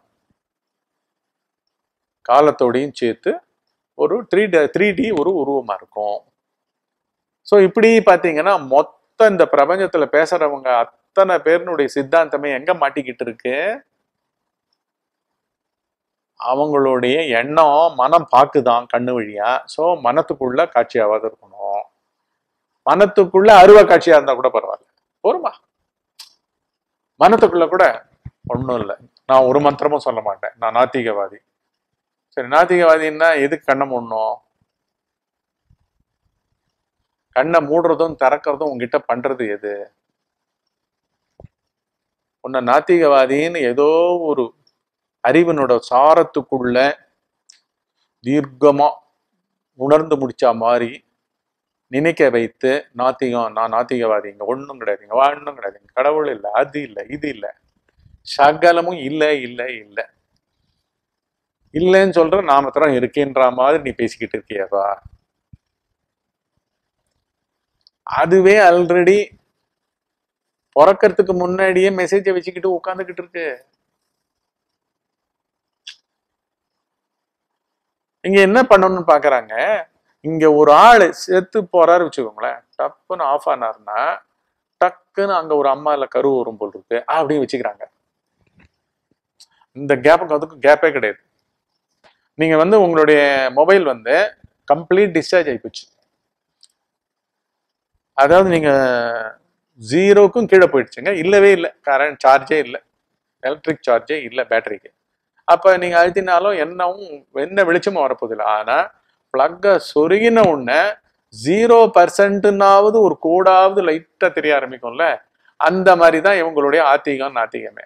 காலத்தோடையும் சேர்த்து ஒரு த்ரீ டி த்ரீ டி ஒரு உருவமா இருக்கும் ஸோ இப்படி பார்த்தீங்கன்னா மொத்த இந்த பிரபஞ்சத்துல பேசுறவங்க அத்தனை பேருனுடைய சித்தாந்தமே எங்க மாட்டிக்கிட்டு இருக்கு அவங்களுடைய எண்ணம் மனம் பாக்குதான் கண்ணு வழியா ஸோ மனத்துக்குள்ள காட்சியாவது இருக்கணும் மனத்துக்குள்ள அருவ காட்சியா இருந்தா கூட பரவாயில்ல போருமா மனத்துக்குள்ள கூட ஒன்றும் இல்லை நான் ஒரு மந்திரமும் சொல்ல மாட்டேன் நான் நாத்திகவாதி சரி நாத்திகவாதின்னா எதுக்கு கண்ணை மூடணும் கண்ணை மூடுறதும் திறக்கிறதும் உங்ககிட்ட பண்றது எது உன்னை நாத்திகவாதின்னு ஏதோ ஒரு அறிவினோட சாரத்துக்குள்ள தீர்க்கமா உணர்ந்து முடிச்சா மாதிரி நினைக்க வைத்து நாத்திகம் நான் நாத்திகவாதி இங்க ஒண்ணும் கிடையாது இங்க ஒண்ணும் கிடையாது இங்க கடவுள் இல்லை அது இல்லை இது இல்லை சகலமும் இல்லை இல்லை இல்லை இல்லைன்னு சொல்ற நான் மாத்திரம் இருக்கேன்ற மாதிரி நீ பேசிக்கிட்டு இருக்கியாப்பா அதுவே ஆல்ரெடி பிறக்கறதுக்கு முன்னாடியே மெசேஜை வச்சுக்கிட்டு உட்காந்துக்கிட்டு இருக்கு இங்க என்ன பண்ணணும்னு பாக்குறாங்க இங்க ஒரு ஆளு செத்து போறாரு வச்சுக்கோங்களேன் டப்புன்னு ஆஃப் ஆனாருன்னா டக்குன்னு அங்க ஒரு அம்மா இல்ல கரு வரும் போல் இருக்கு அப்படின்னு வச்சுக்கிறாங்க இந்த கேப்புக்கு அதுக்கு கேப்பே கிடையாது நீங்க வந்து உங்களுடைய மொபைல் வந்து கம்ப்ளீட் டிஸ்சார்ஜ் ஆயிப்போச்சு அதாவது நீங்க ஜீரோக்கும் கீழே போயிடுச்சுங்க இல்லவே இல்லை கரண்ட் சார்ஜே இல்லை எலக்ட்ரிக் சார்ஜே இல்லை பேட்டரிக்கு அப்ப நீங்க அழுத்தினாலும் என்னவும் என்ன வெளிச்சமும் வரப்போதில்லை ஆனா பிளக்க சொருகின உடனே ஜீரோ பர்சன்ட்னாவது ஒரு கோடாவது லைட்டா தெரிய ஆரம்பிக்கும்ல அந்த மாதிரி தான் இவங்களுடைய ஆத்திகம் நாத்திகமே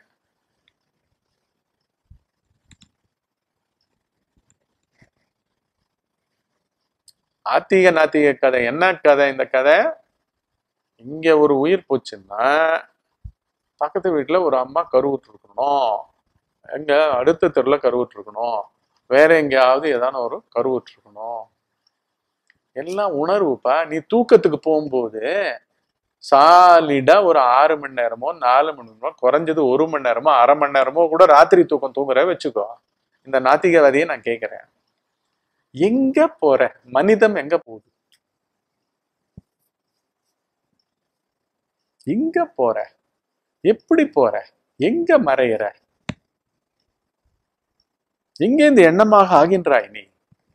ஆத்திக நாத்திக கதை என்ன கதை இந்த கதை இங்க ஒரு உயிர் போச்சுன்னா பக்கத்து வீட்டுல ஒரு அம்மா கருவுற்று இருக்கணும் எங்க அடுத்த தெருல கருவுற்று இருக்கணும் வேற எங்கேயாவது ஏதான ஒரு கருவுற்று இருக்கணும் எல்லாம் உணர்வுப்பா நீ தூக்கத்துக்கு போகும்போது சாலிடா ஒரு ஆறு மணி நேரமோ நாலு மணி நேரமோ குறைஞ்சது ஒரு மணி நேரமோ அரை மணி நேரமோ கூட ராத்திரி தூக்கம் தூங்குற வச்சுக்கோ இந்த நாத்திகவாதியை நான் கேட்கிறேன் எங்க போற மனிதம் எங்க போகுது எங்க போற எப்படி போற எங்க மறையிற எங்க இந்த எண்ணமாக ஆகின்றாய் நீ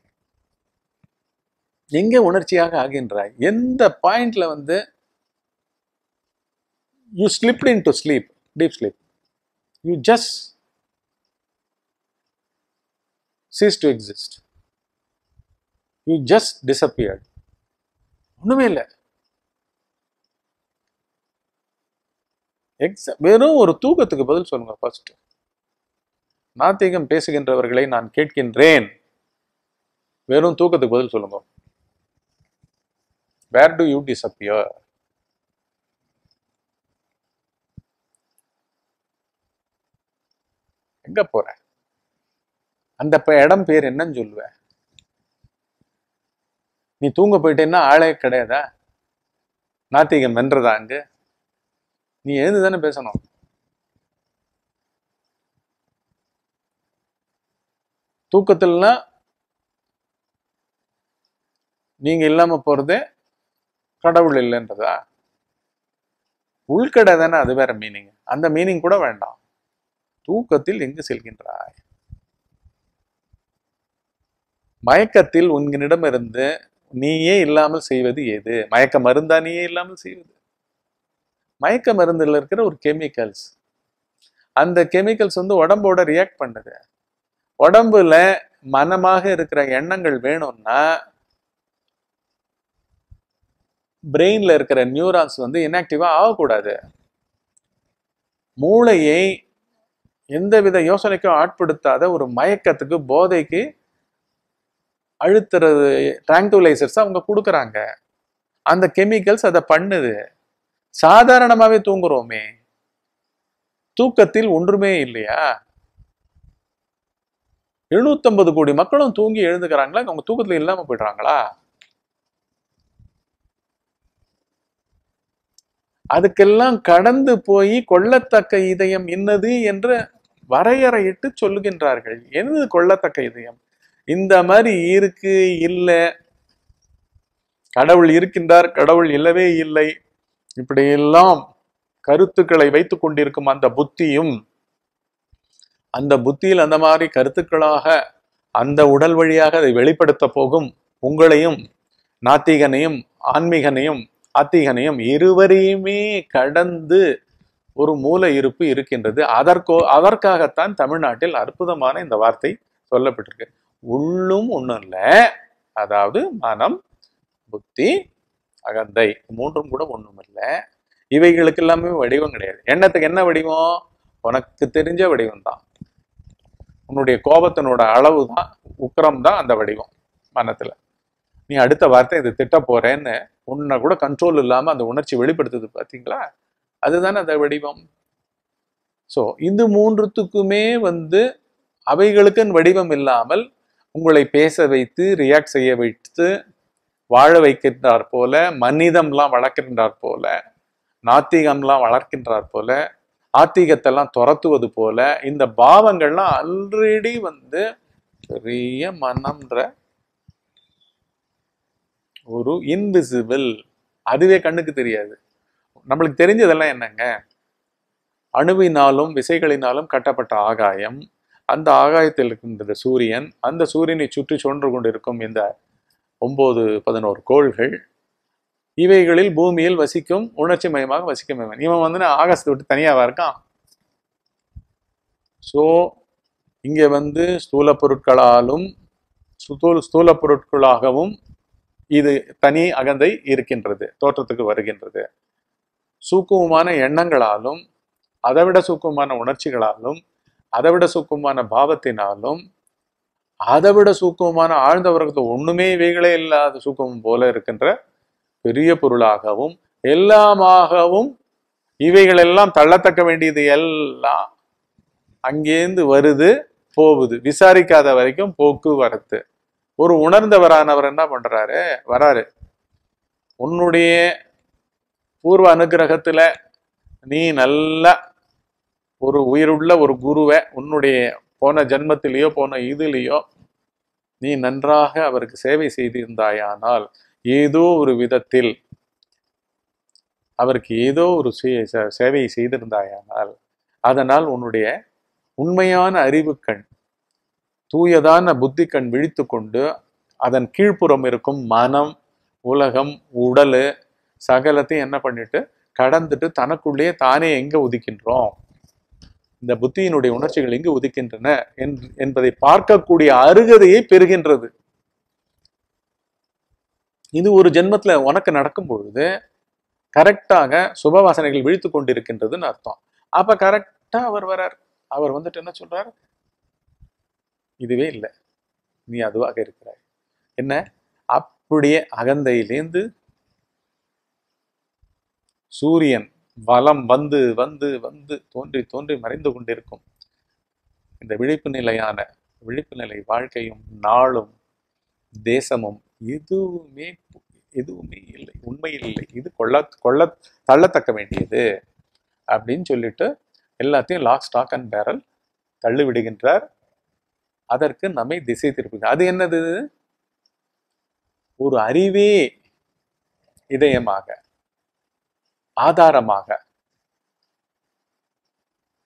எங்க உணர்ச்சியாக ஆகின்றாய் எந்த பாயிண்ட்ல வந்து you slipped into sleep deep sleep you just cease to exist you just disappeared ஒண்ணுமே இல்லை எக்ஸ வெறும் ஒரு தூக்கத்துக்கு பதில் சொல்லுங்க ஃபர்ஸ்ட் நாத்திகம் பேசுகின்றவர்களை நான் கேட்கின்றேன் வெறும் தூக்கத்துக்கு பதில் சொல்லுங்க வேர் டு யூ டிசப்பியர் எங்க போற அந்த ப- இடம் பேர் என்னன்னு சொல்லுவ நீ தூங்க போயிட்டேன்னா ஆளே கிடையாதா நாத்திகம் வென்றதா அங்க நீ எழுந்து தானே பேசணும் தூக்கத்தில்னா நீங்க இல்லாம போறதே கடவுள் இல்லைன்றதா உள்கடை தானே அது வேற மீனிங் அந்த மீனிங் கூட வேண்டாம் தூக்கத்தில் எங்கு செல்கின்றாய் மயக்கத்தில் உன்னிடமிருந்து நீயே இல்லாமல் செய்வது எது மயக்க மருந்தா நீயே இல்லாமல் செய்வது மயக்க மருந்துல இருக்கிற ஒரு கெமிக்கல்ஸ் அந்த கெமிக்கல்ஸ் வந்து உடம்போட ரியாக்ட் பண்ணுது உடம்புல மனமாக இருக்கிற எண்ணங்கள் வேணும்னா பிரெயின்ல இருக்கிற நியூரான்ஸ் வந்து இன்ஆக்டிவா ஆகக்கூடாது மூளையை எந்தவித யோசனைக்கும் ஆட்படுத்தாத ஒரு மயக்கத்துக்கு போதைக்கு அழுத்துறது டிராங்குலைசர்ஸ் அவங்க கொடுக்குறாங்க அந்த கெமிக்கல்ஸ் அதை பண்ணுது சாதாரணமாவே தூங்குறோமே தூக்கத்தில் ஒன்றுமே இல்லையா எழுநூத்தம்பது கோடி மக்களும் தூங்கி எழுந்துக்கிறாங்களா அவங்க தூக்கத்துல இல்லாம போயிடுறாங்களா அதுக்கெல்லாம் கடந்து போய் கொள்ளத்தக்க இதயம் என்னது என்று வரையறையிட்டு சொல்லுகின்றார்கள் என்னது கொள்ளத்தக்க இதயம் இந்த மாதிரி இருக்கு இல்லை கடவுள் இருக்கின்றார் கடவுள் இல்லவே இல்லை இப்படியெல்லாம் கருத்துக்களை வைத்துக் கொண்டிருக்கும் அந்த புத்தியும் அந்த புத்தியில் அந்த மாதிரி கருத்துக்களாக அந்த உடல் வழியாக அதை வெளிப்படுத்த போகும் உங்களையும் நாத்திகனையும் ஆன்மீகனையும் ஆத்திகனையும் இருவரையுமே கடந்து ஒரு மூல இருப்பு இருக்கின்றது அதற்கோ அதற்காகத்தான் தமிழ்நாட்டில் அற்புதமான இந்த வார்த்தை சொல்லப்பட்டிருக்கு உள்ளும் ஒண்ணும் இல்லை அதாவது மனம் புத்தி அகந்தை மூன்றும் கூட ஒண்ணும் இல்லை இவைகளுக்கு எல்லாமே வடிவம் கிடையாது எண்ணத்துக்கு என்ன வடிவம் உனக்கு தெரிஞ்ச வடிவம் தான் உன்னுடைய கோபத்தினோட அளவு தான் உக்கரம் தான் அந்த வடிவம் மனத்துல நீ அடுத்த வார்த்தை இதை திட்ட போறேன்னு உன்னை கூட கண்ட்ரோல் இல்லாம அந்த உணர்ச்சி வெளிப்படுத்துது பாத்தீங்களா அதுதானே அந்த வடிவம் ஸோ இந்த மூன்றுத்துக்குமே வந்து அவைகளுக்குன்னு வடிவம் இல்லாமல் உங்களை பேச வைத்து ரியாக்ட் செய்ய வைத்து வாழ வைக்கின்றார் போல மனிதம்லாம் வளர்க்கின்றார் போல நாத்திகம்லாம் வளர்க்கின்றார் போல ஆத்திகத்தெல்லாம் துரத்துவது போல இந்த பாவங்கள்லாம் ஆல்ரெடி வந்து பெரிய மனம்ன்ற ஒரு இன்விசிபிள் அதுவே கண்ணுக்கு தெரியாது நம்மளுக்கு தெரிஞ்சதெல்லாம் என்னங்க அணுவினாலும் விசைகளினாலும் கட்டப்பட்ட ஆகாயம் அந்த ஆகாயத்தில் இருக்கின்ற சூரியன் அந்த சூரியனை சுற்றி சுழன்று கொண்டிருக்கும் இந்த ஒன்பது பதினோரு கோள்கள் இவைகளில் பூமியில் வசிக்கும் உணர்ச்சி மயமாக வசிக்கும் இவன் இவன் வந்து நான் ஆகாசத்தை விட்டு தனியாவா இருக்கான் ஸோ இங்க வந்து ஸ்தூல பொருட்களாலும் ஸ்தூல ஸ்தூல பொருட்களாகவும் இது தனி அகந்தை இருக்கின்றது தோற்றத்துக்கு வருகின்றது சூக்குமமான எண்ணங்களாலும் அதைவிட சூக்குமமான உணர்ச்சிகளாலும் அதைவிட சூக்குமமான பாவத்தினாலும் அதைவிட சூக்குமமான ஆழ்ந்த வர்க்கத்தில் ஒண்ணுமே இவைகளே இல்லாத சூக்குமம் போல இருக்கின்ற பெரிய பொருளாகவும் எல்லாமாகவும் இவைகளெல்லாம் தள்ளத்தக்க வேண்டியது எல்லாம் அங்கேருந்து வருது போகுது விசாரிக்காத வரைக்கும் போக்குவரத்து ஒரு உணர்ந்தவரானவர் என்ன பண்றாரு வராரு உன்னுடைய பூர்வ அனுகிரகத்துல நீ நல்ல ஒரு உயிருள்ள ஒரு குருவை உன்னுடைய போன ஜென்மத்திலேயோ போன இதுலேயோ நீ நன்றாக அவருக்கு சேவை செய்திருந்தாயானால் ஏதோ ஒரு விதத்தில் அவருக்கு ஏதோ ஒரு சே- சே- சேவையை செய்திருந்தாயானால் அதனால் உன்னுடைய உண்மையான அறிவுக்கண் தூயதான புத்தி கண் விழித்து கொண்டு அதன் கீழ்ப்புறம் இருக்கும் மனம் உலகம் உடல் சகலத்தையும் என்ன பண்ணிட்டு கடந்துட்டு தனக்குள்ளேயே தானே எங்க உதிக்கின்றோம் இந்த புத்தியினுடைய உணர்ச்சிகள் எங்கு உதிக்கின்றன என்று- என்பதை பார்க்கக்கூடிய அருகதையை பெறுகின்றது இது ஒரு ஜென்மத்துல உனக்கு நடக்கும் பொழுது கரெக்டாக சுபவாசனைகள் விழித்து கொண்டிருக்கின்றதுன்னு அர்த்தம் அப்ப கரெக்டா அவர் வரார் அவர் வந்துட்டு என்ன சொல்றார் இதுவே இல்லை நீ அதுவாக இருக்கிறாய் என்ன அப்படியே அகந்தையிலேந்து சூரியன் வலம் வந்து வந்து வந்து தோன்றி தோன்றி மறைந்து கொண்டிருக்கும் இந்த விழிப்பு நிலையான விழிப்பு நிலை வாழ்க்கையும் நாளும் தேசமும் எதுவுமே எதுவுமே இல்லை உண்மையில் இல்லை இது கொள்ள கொள்ள தள்ளத்தக்க வேண்டியது அப்படின்னு சொல்லிட்டு எல்லாத்தையும் லாக் ஸ்டாக் அண்ட் பேரல் தள்ளி விடுகின்றார் அதற்கு நம்மை திசை திருப்புங்க அது என்னது ஒரு அறிவே இதயமாக ஆதாரமாக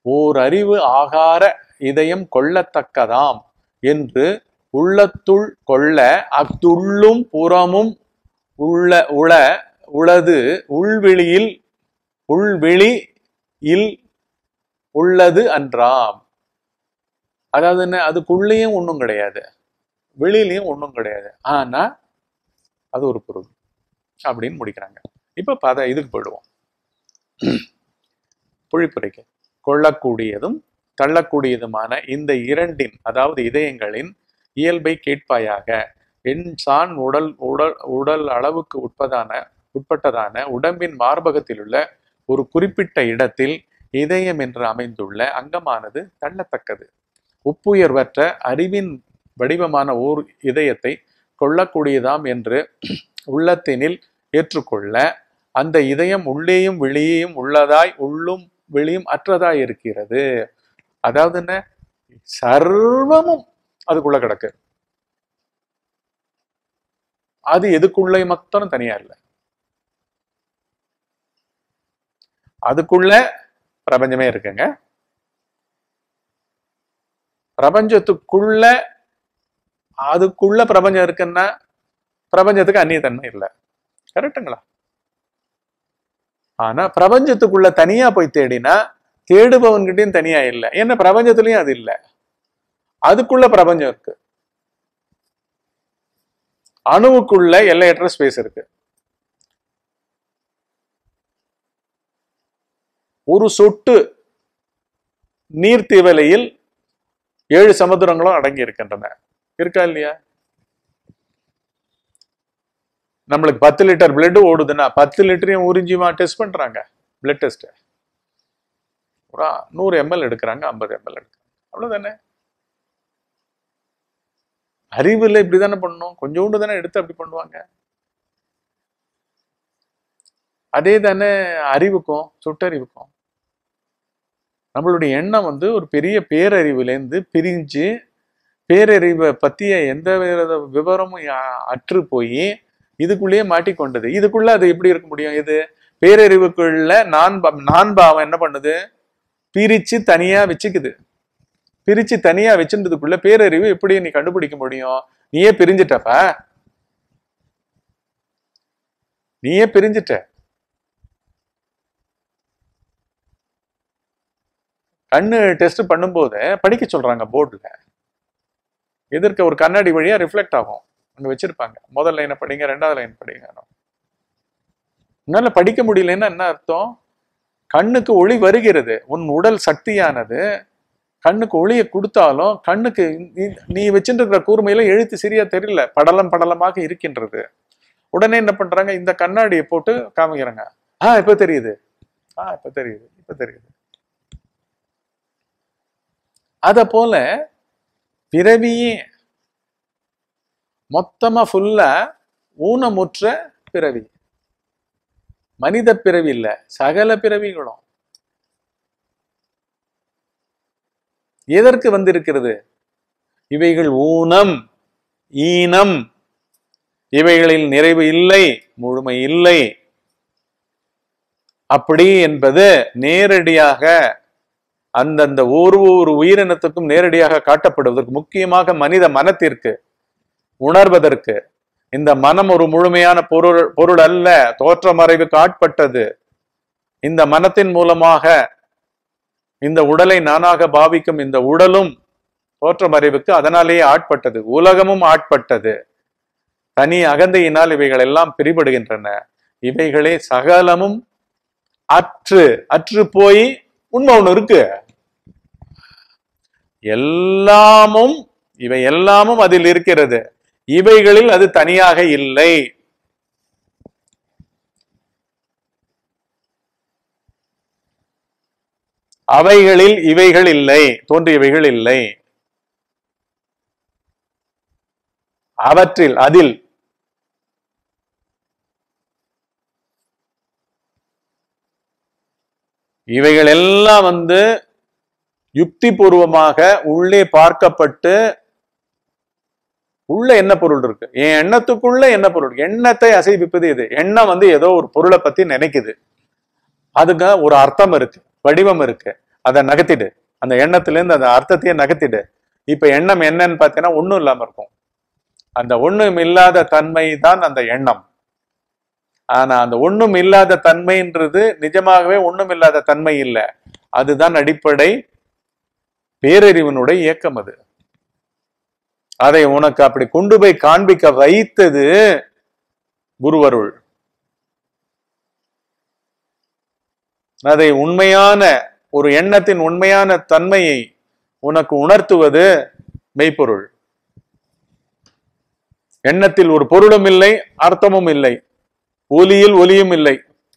ஓர் அறிவு ஆகார இதயம் கொள்ளத்தக்கதாம் என்று உள்ளத்துள் கொள்ள அத்துள்ளும் புறமும் உள்ள உள உளது உள்வெளியில் உள்வெளி இல் உள்ளது அன்றாம் அதாவது என்ன அதுக்குள்ளேயும் ஒண்ணும் கிடையாது வெளியிலயும் ஒண்ணும் கிடையாது ஆனா அது ஒரு பொருள் அப்படின்னு முடிக்கிறாங்க இப்ப பத இதுக்கு போயிடுவோம் பொழிப்புரைக்கு கொள்ளக்கூடியதும் தள்ளக்கூடியதுமான இந்த இரண்டின் அதாவது இதயங்களின் இயல்பை கேட்பாயாக என் சான் உடல் உடல் உடல் அளவுக்கு உட்பதான உட்பட்டதான உடம்பின் மார்பகத்தில் உள்ள ஒரு குறிப்பிட்ட இடத்தில் இதயம் என்று அமைந்துள்ள அங்கமானது தள்ளத்தக்கது ஒப்புயர்வற்ற அறிவின் வடிவமான ஓர் இதயத்தை கொள்ளக்கூடியதாம் என்று உள்ளத்தினில் ஏற்றுக்கொள்ள அந்த இதயம் உள்ளேயும் வெளியேயும் உள்ளதாய் உள்ளும் வெளியும் அற்றதாய் இருக்கிறது அதாவது என்ன சர்வமும் அதுக்குள்ள கிடக்கு அது எதுக்குள்ளே மாத்திரம் தனியா இல்லை அதுக்குள்ள பிரபஞ்சமே இருக்குங்க பிரபஞ்சத்துக்குள்ள அதுக்குள்ள பிரபஞ்சம் இருக்குன்னா பிரபஞ்சத்துக்கு அந்நியத்தன்மை இல்லை கரெக்டுங்களா ஆனா பிரபஞ்சத்துக்குள்ள தனியா போய் தேடினா தேடுபவன்கிட்டயும் தனியா இல்லை ஏன்னா பிரபஞ்சத்துலயும் அது இல்லை அதுக்குள்ள பிரபஞ்சம் இருக்கு அணுவுக்குள்ள எல்லையற்ற ஸ்பேஸ் இருக்கு ஒரு சொட்டு நீர்த்திவலையில் ஏழு சமுத்திரங்களும் அடங்கி இருக்கின்றன இருக்கா இல்லையா நம்மளுக்கு பத்து லிட்டர் பிளட் ஓடுதுன்னா பத்து லிட்டரையும் உறிஞ்சிமா டெஸ்ட் பண்றாங்க பிளட் டெஸ்ட் ஒரு நூறு எம்எல் எடுக்கிறாங்க ஐம்பது எம்எல் எடுக்கிறாங்க அவ்வளவுதானே அறிவுல இப்படிதானே பண்ணணும் கொஞ்சோண்டு தானே எடுத்து அப்படி பண்ணுவாங்க அதே தானே அறிவுக்கும் சுட்டறிவுக்கும் நம்மளுடைய எண்ணம் வந்து ஒரு பெரிய பேரறிவுலேருந்து பிரிஞ்சு பேரறிவை பத்திய எந்த வித விவரமும் யா- அற்று போய் இதுக்குள்ளேயே மாட்டிக்கொண்டது இதுக்குள்ள அது எப்படி இருக்க முடியும் இது பேரறிவுக்குள்ள நான் பா- நான் பாவம் என்ன பண்ணுது பிரிச்சு தனியா வச்சுக்குது பிரிச்சு தனியா வச்சுன்றதுக்குள்ள பேரறிவு எப்படி நீ கண்டுபிடிக்க முடியும் நீயே பிரிஞ்சிட்டப்ப நீயே பிரிஞ்சிட்ட கண்ணு டெஸ்ட் பண்ணும்போது படிக்க சொல்றாங்க போர்டுல எதிர்க்க ஒரு கண்ணாடி வழியா ரிஃப்ளெக்ட் ஆகும் அங்க வச்சிருப்பாங்க முதல் லைனை படிங்க ரெண்டாவது லைன் படிங்க உன்னால படிக்க முடியலன்னா என்ன அர்த்தம் கண்ணுக்கு ஒளி வருகிறது உன் உடல் சக்தியானது கண்ணுக்கு ஒளியை கொடுத்தாலும் கண்ணுக்கு நீ- நீ வச்சுட்டு கூர்மையில எழுத்து சரியா தெரியல படலம் படலமாக இருக்கின்றது உடனே என்ன பண்றாங்க இந்த கண்ணாடியை போட்டு காமிக்கிறாங்க ஆ இப்ப தெரியுது ஆ இப்ப தெரியுது இப்ப தெரியுது அத போல பிறவியே மொத்தமா ஃபுல்லா ஊனமுற்ற பிறவி மனித பிறவி இல்ல சகல பிறவிகளும் எதற்கு வந்திருக்கிறது இவைகள் ஊனம் ஈனம் இவைகளில் நிறைவு இல்லை முழுமை இல்லை அப்படி என்பது நேரடியாக அந்தந்த ஒரு ஒரு உயிரினத்துக்கும் நேரடியாக காட்டப்படுவதற்கு முக்கியமாக மனித மனத்திற்கு உணர்வதற்கு இந்த மனம் ஒரு முழுமையான பொருள் பொருள் அல்ல தோற்றமறைவுக்கு ஆட்பட்டது இந்த மனத்தின் மூலமாக இந்த உடலை நானாக பாவிக்கும் இந்த உடலும் தோற்றமறைவுக்கு அதனாலேயே ஆட்பட்டது உலகமும் ஆட்பட்டது தனி அகந்தையினால் இவைகள் எல்லாம் பிரிபடுகின்றன இவைகளே சகலமும் அற்று அற்று போய் உண்மை ஒண்ணு இருக்கு எல்லாமும் இவை எல்லாமும் அதில் இருக்கிறது இவைகளில் அது தனியாக இல்லை அவைகளில் இவைகள் இல்லை தோன்றியவைகள் இல்லை அவற்றில் அதில் இவைகள் எல்லாம் வந்து யுக்தி பூர்வமாக உள்ளே பார்க்கப்பட்டு உள்ள என்ன பொருள் இருக்கு என் எண்ணத்துக்குள்ள என்ன பொருள் எண்ணத்தை அசைவிப்பது இது எண்ணம் வந்து ஏதோ ஒரு பொருளை பத்தி நினைக்குது அதுக்கு ஒரு அர்த்தம் இருக்கு வடிவம் இருக்கு அதை நகர்த்திடு அந்த எண்ணத்திலேருந்து அந்த அர்த்தத்தையே நகர்த்திடு இப்ப எண்ணம் என்னன்னு பார்த்தீங்கன்னா ஒண்ணும் இல்லாம இருக்கும் அந்த ஒண்ணும் இல்லாத தன்மை தான் அந்த எண்ணம் ஆனா அந்த ஒண்ணும் இல்லாத தன்மைன்றது நிஜமாகவே ஒண்ணும் இல்லாத தன்மை இல்லை அதுதான் அடிப்படை பேரறிவினுடைய இயக்கம் அது அதை உனக்கு அப்படி கொண்டு போய் காண்பிக்க வைத்தது குருவருள் அதை உண்மையான ஒரு எண்ணத்தின் உண்மையான தன்மையை உனக்கு உணர்த்துவது மெய்ப்பொருள் எண்ணத்தில் ஒரு பொருளும் இல்லை அர்த்தமும் இல்லை ஒலியில் ஒலியும் இல்லை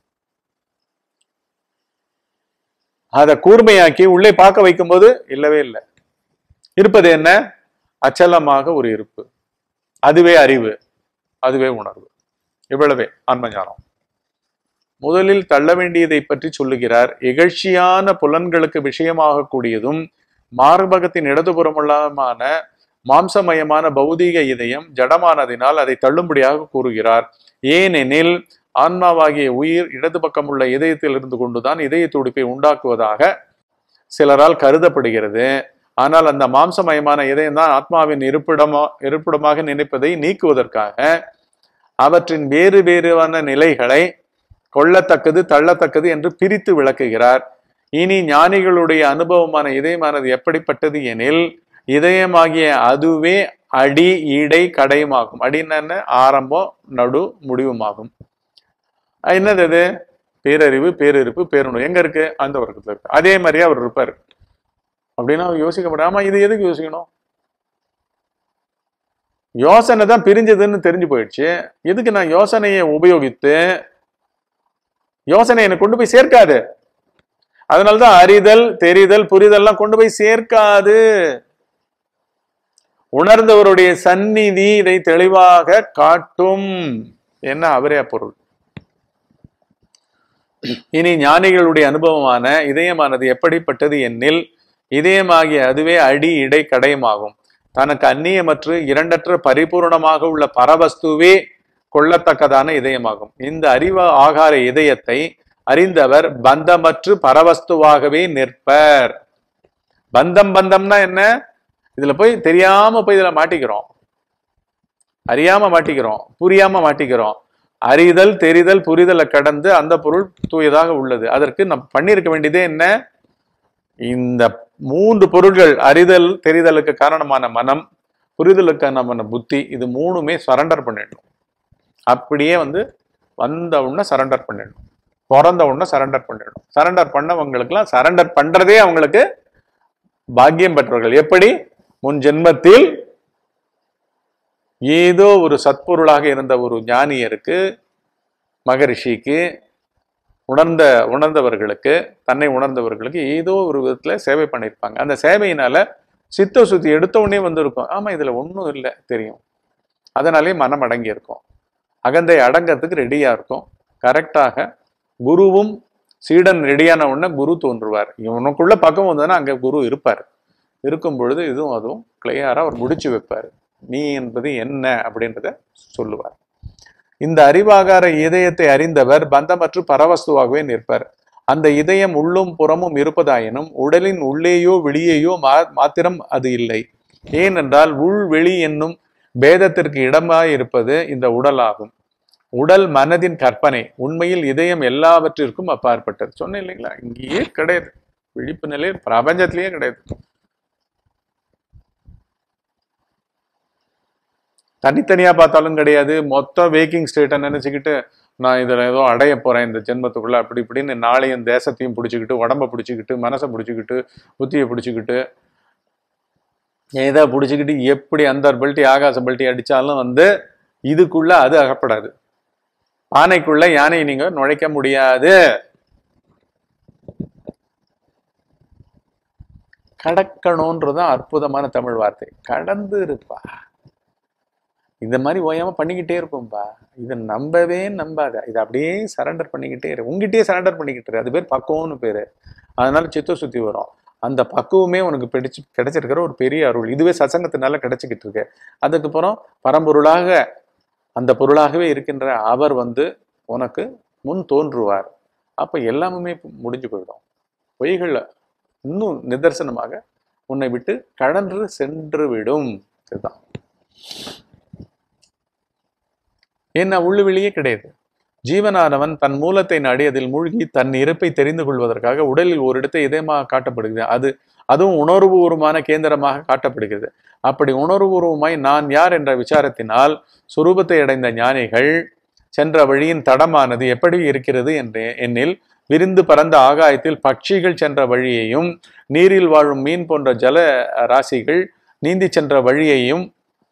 அதை கூர்மையாக்கி உள்ளே பார்க்க வைக்கும்போது இல்லவே இல்லை இருப்பது என்ன அச்சலமாக ஒரு இருப்பு அதுவே அறிவு அதுவே உணர்வு இவ்வளவே ஆன்மஞானம் முதலில் தள்ள வேண்டியதை பற்றி சொல்லுகிறார் இகழ்ச்சியான புலன்களுக்கு விஷயமாக கூடியதும் மார்பகத்தின் இடதுபுறமுள்ளமான மாம்சமயமான பௌதீக இதயம் ஜடமானதினால் அதை தள்ளும்படியாக கூறுகிறார் ஏனெனில் ஆன்மாவாகிய உயிர் இடது பக்கம் உள்ள இதயத்தில் இருந்து கொண்டுதான் இதய துடிப்பை உண்டாக்குவதாக சிலரால் கருதப்படுகிறது ஆனால் அந்த மாம்சமயமான இதயம் தான் ஆத்மாவின் இருப்பிடமா இருப்பிடமாக நினைப்பதை நீக்குவதற்காக அவற்றின் வேறு வேறுவான நிலைகளை கொள்ளத்தக்கது தள்ளத்தக்கது என்று பிரித்து விளக்குகிறார் இனி ஞானிகளுடைய அனுபவமான இதயமானது எப்படிப்பட்டது எனில் இதயமாகிய அதுவே அடி இடை கடையுமாகும் அடின்னு என்ன ஆரம்பம் நடு முடிவுமாகும் அஹ் என்னது அது பேரறிவு பேரிருப்பு பேருணர்வு எங்க இருக்கு அந்த வர்க்கத்துல இருக்கு அதே மாதிரியே அவர் இருப்பார் அப்படின்னா அவர் யோசிக்க முடியும் ஆமா இது எதுக்கு யோசிக்கணும் யோசனை தான் பிரிஞ்சதுன்னு தெரிஞ்சு போயிடுச்சு எதுக்கு நான் யோசனையை உபயோகித்து யோசனை என்னை கொண்டு போய் சேர்க்காது அதனாலதான் அறிதல் தெரிதல் புரிதல்லாம் கொண்டு போய் சேர்க்காது உணர்ந்தவருடைய சந்நிதி இதை தெளிவாக காட்டும் என்ன அவரே அப்பொருள் இனி ஞானிகளுடைய அனுபவமான இதயமானது எப்படிப்பட்டது எனில் இதயமாகிய அதுவே அடி இடை கடையமாகும் தனக்கு அந்நியமற்று இரண்டற்ற பரிபூர்ணமாக உள்ள பரவஸ்துவே கொள்ளத்தக்கதான இதயமாகும் இந்த அறிவ ஆகார இதயத்தை அறிந்தவர் பந்தமற்று பரவஸ்துவாகவே நிற்பர் பந்தம் பந்தம்னா என்ன இதுல போய் தெரியாம போய் இதுல மாட்டிக்கிறோம் அறியாம மாட்டிக்கிறோம் புரியாம மாட்டிக்கிறோம் அறிதல் தெரிதல் புரிதலை கடந்து அந்த பொருள் தூயதாக உள்ளது அதற்கு நம்ம பண்ணியிருக்க வேண்டியதே என்ன இந்த மூன்று பொருள்கள் அறிதல் தெரிதலுக்கு காரணமான மனம் புரிதலுக்கான புத்தி இது மூணுமே சரண்டர் பண்ணிடணும் அப்படியே வந்து வந்த உடனே சரண்டர் பண்ணிடணும் பிறந்த உடனே சரண்டர் பண்ணிடணும் சரண்டர் பண்ணவங்களுக்குலாம் சரண்டர் பண்றதே அவங்களுக்கு பாக்கியம் பெற்றவர்கள் எப்படி முன் ஜென்மத்தில் ஏதோ ஒரு சத்பொருளாக இருந்த ஒரு ஞானியருக்கு மகரிஷிக்கு உணர்ந்த உணர்ந்தவர்களுக்கு தன்னை உணர்ந்தவர்களுக்கு ஏதோ ஒரு விதத்துல சேவை பண்ணியிருப்பாங்க அந்த சேவையினால சித்த சுத்தி எடுத்த உடனே வந்திருக்கும் ஆமா இதுல ஒன்றும் இல்லை தெரியும் அதனாலே மனம் அடங்கி இருக்கும் அகந்தை அடங்கறதுக்கு ரெடியா இருக்கும் கரெக்டாக குருவும் சீடன் ரெடியான உடனே குரு தோன்றுவார் இவனுக்குள்ள பக்கம் வந்ததுன்னா அங்க குரு இருப்பார் இருக்கும் பொழுது இதுவும் அதுவும் கிளியரா அவர் முடிச்சு வைப்பார் நீ என்பது என்ன அப்படின்றத சொல்லுவார் இந்த அறிவாகார இதயத்தை அறிந்தவர் பந்தமற்று பரவஸ்துவாகவே நிற்பர் அந்த இதயம் உள்ளும் புறமும் இருப்பதாயினும் உடலின் உள்ளேயோ வெளியேயோ மா மாத்திரம் அது இல்லை ஏனென்றால் உள் வெளி என்னும் பேதத்திற்கு இடமாய் இருப்பது இந்த உடலாகும் உடல் மனதின் கற்பனை உண்மையில் இதயம் எல்லாவற்றிற்கும் அப்பாற்பட்டது சொன்னேன் இல்லைங்களா இங்கேயே கிடையாது விழிப்பு நிலை பிரபஞ்சத்திலேயே கிடையாது தனித்தனியா பார்த்தாலும் கிடையாது மொத்தம் வேக்கிங் ஸ்டேட்டை நினைச்சுக்கிட்டு நான் இதில் ஏதோ அடைய போறேன் இந்த ஜென்மத்துக்குள்ள அப்படி இப்படின்னு நாளையும் தேசத்தையும் பிடிச்சிக்கிட்டு உடம்ப பிடிச்சிக்கிட்டு மனசை பிடிச்சிக்கிட்டு புத்தியை பிடிச்சிக்கிட்டு எதை பிடிச்சிக்கிட்டு எப்படி அந்த பெல்ட்டி ஆகாச பெல்ட்டி அடிச்சாலும் வந்து இதுக்குள்ள அது அகப்படாது பானைக்குள்ள யானையை நீங்க நுழைக்க முடியாது கடக்கணும்ன்றதும் அற்புதமான தமிழ் வார்த்தை கடந்து இருப்பா இந்த மாதிரி ஓயாம பண்ணிக்கிட்டே இருப்போம்பா இதை நம்பவே நம்பாத இதை அப்படியே சரண்டர் பண்ணிக்கிட்டே இரு உங்ககிட்டயே சரண்டர் பண்ணிக்கிட்டு இரு அது பேர் பக்குவம்னு பேரு அதனால சித்த சுத்தி வரும் அந்த பக்குவமே உனக்கு பிடிச்சு கிடைச்சிருக்கிற ஒரு பெரிய அருள் இதுவே சசங்கத்தினால கிடைச்சிக்கிட்டு இருக்கு அதுக்கப்புறம் பரம்பொருளாக அந்த பொருளாகவே இருக்கின்ற அவர் வந்து உனக்கு முன் தோன்றுவார் அப்ப எல்லாமே முடிஞ்சு போயிடும் பொய்கள் இன்னும் நிதர்சனமாக உன்னை விட்டு கடன்று சென்று விடும் இதுதான் என்ன உள்ளுவெளியே கிடையாது ஜீவனானவன் தன் மூலத்தை நாடி அதில் மூழ்கி தன் இருப்பை தெரிந்து கொள்வதற்காக உடலில் ஒரு இடத்தை இதயமாக காட்டப்படுகிறது அது அதுவும் உணர்வுபூர்வமான கேந்திரமாக காட்டப்படுகிறது அப்படி உணர்வுபூர்வமாய் நான் யார் என்ற விசாரத்தினால் சுரூபத்தை அடைந்த ஞானிகள் சென்ற வழியின் தடமானது எப்படி இருக்கிறது என்று என்னில் விரிந்து பறந்த ஆகாயத்தில் பட்சிகள் சென்ற வழியையும் நீரில் வாழும் மீன் போன்ற ஜல ராசிகள் நீந்தி சென்ற வழியையும்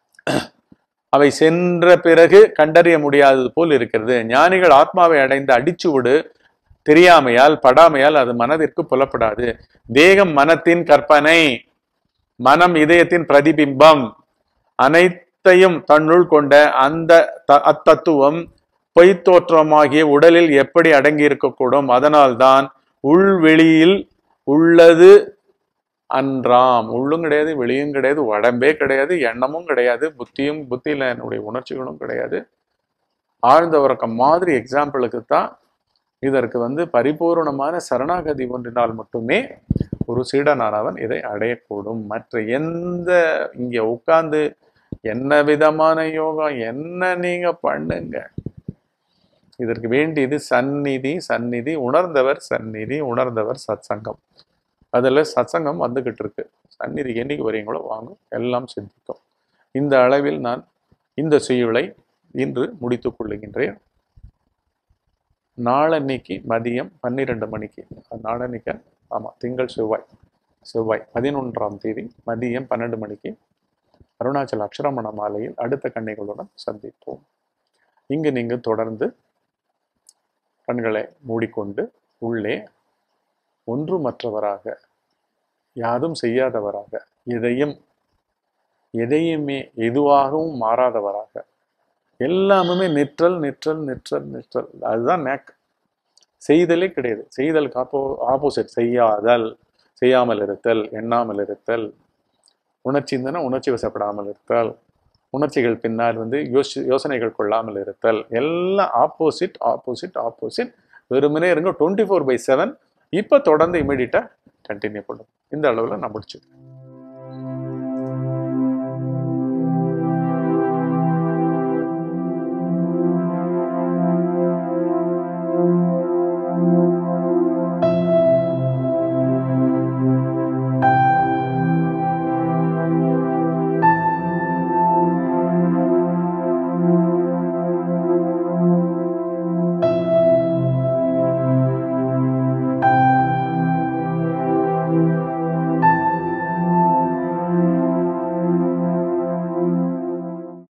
அவை சென்ற பிறகு கண்டறிய முடியாதது போல் இருக்கிறது ஞானிகள் ஆத்மாவை அடைந்த அடிச்சுவிடு தெரியாமையால் படாமையால் அது மனதிற்கு புலப்படாது தேகம் மனத்தின் கற்பனை மனம் இதயத்தின் பிரதிபிம்பம் அனைத்தையும் தன்னுள் கொண்ட அந்த த- அத்தத்துவம் பொய்த்தோற்றமாகிய உடலில் எப்படி அடங்கி இருக்கக்கூடும் அதனால்தான் உள்வெளியில் உள்ளது அன்றாம் உள்ளும் கிடையாது வெளியும் கிடையாது உடம்பே கிடையாது எண்ணமும் கிடையாது புத்தியும் புத்தியில என்னுடைய உணர்ச்சிகளும் கிடையாது ஆழ்ந்த உறக்கம் மாதிரி எக்ஸாம்பிளுக்கு தான் இதற்கு வந்து பரிபூரணமான சரணாகதி ஒன்றினால் மட்டுமே ஒரு சீடனானவன் இதை அடையக்கூடும் மற்ற எந்த இங்க உட்கார்ந்து என்ன விதமான யோகம் என்ன நீங்க பண்ணுங்க இதற்கு வேண்டியது சந்நிதி சந்நிதி உணர்ந்தவர் சந்நிதி உணர்ந்தவர் சத்சங்கம் அதில் சத்சங்கம் வந்துகிட்டு இருக்கு சந்நிதிக்கு என்னைக்கு வரீங்களோ வாங்க எல்லாம் சிந்திக்கும் இந்த அளவில் நான் இந்த செய்யுளை இன்று முடித்துக் கொள்ளுகின்றேன் நாளன்னைக்கு மதியம் பன்னிரெண்டு மணிக்கு நாளன்னைக்கு ஆமாம் திங்கள் செவ்வாய் செவ்வாய் பதினொன்றாம் தேதி மதியம் பன்னெண்டு மணிக்கு அருணாச்சல அக்ஷரமண மாலையில் அடுத்த கன்னிகளுடன் சந்திப்போம் இங்கு நீங்கள் தொடர்ந்து கண்களை மூடிக்கொண்டு உள்ளே ஒன்றுமற்றவராக யாரும் செய்யாதவராக எதையும் எதையுமே எதுவாகவும் மாறாதவராக எல்லாமுமே நிற்றல் நிற்றல் நிற்றல் நிற்றல் அதுதான் நேக் செய்தலே கிடையாது செய்தலுக்கு ஆப்போ ஆப்போசிட் செய்யாதல் செய்யாமல் இருத்தல் எண்ணாமல் இருத்தல் உணர்ச்சி இருந்தனா உணர்ச்சி வசப்படாமல் இருத்தல் உணர்ச்சிகள் பின்னால் வந்து யோசி யோசனைகள் கொள்ளாமல் இருத்தல் எல்லாம் ஆப்போசிட் ஆப்போசிட் ஆப்போசிட் வெறுமனே இருங்க டுவெண்ட்டி ஃபோர் பை செவன் இப்போ தொடர்ந்து இமீடியட்டாக கண்டினியூ பண்ணும் இந்த அளவில் நான் முடிச்சுக்கிறேன்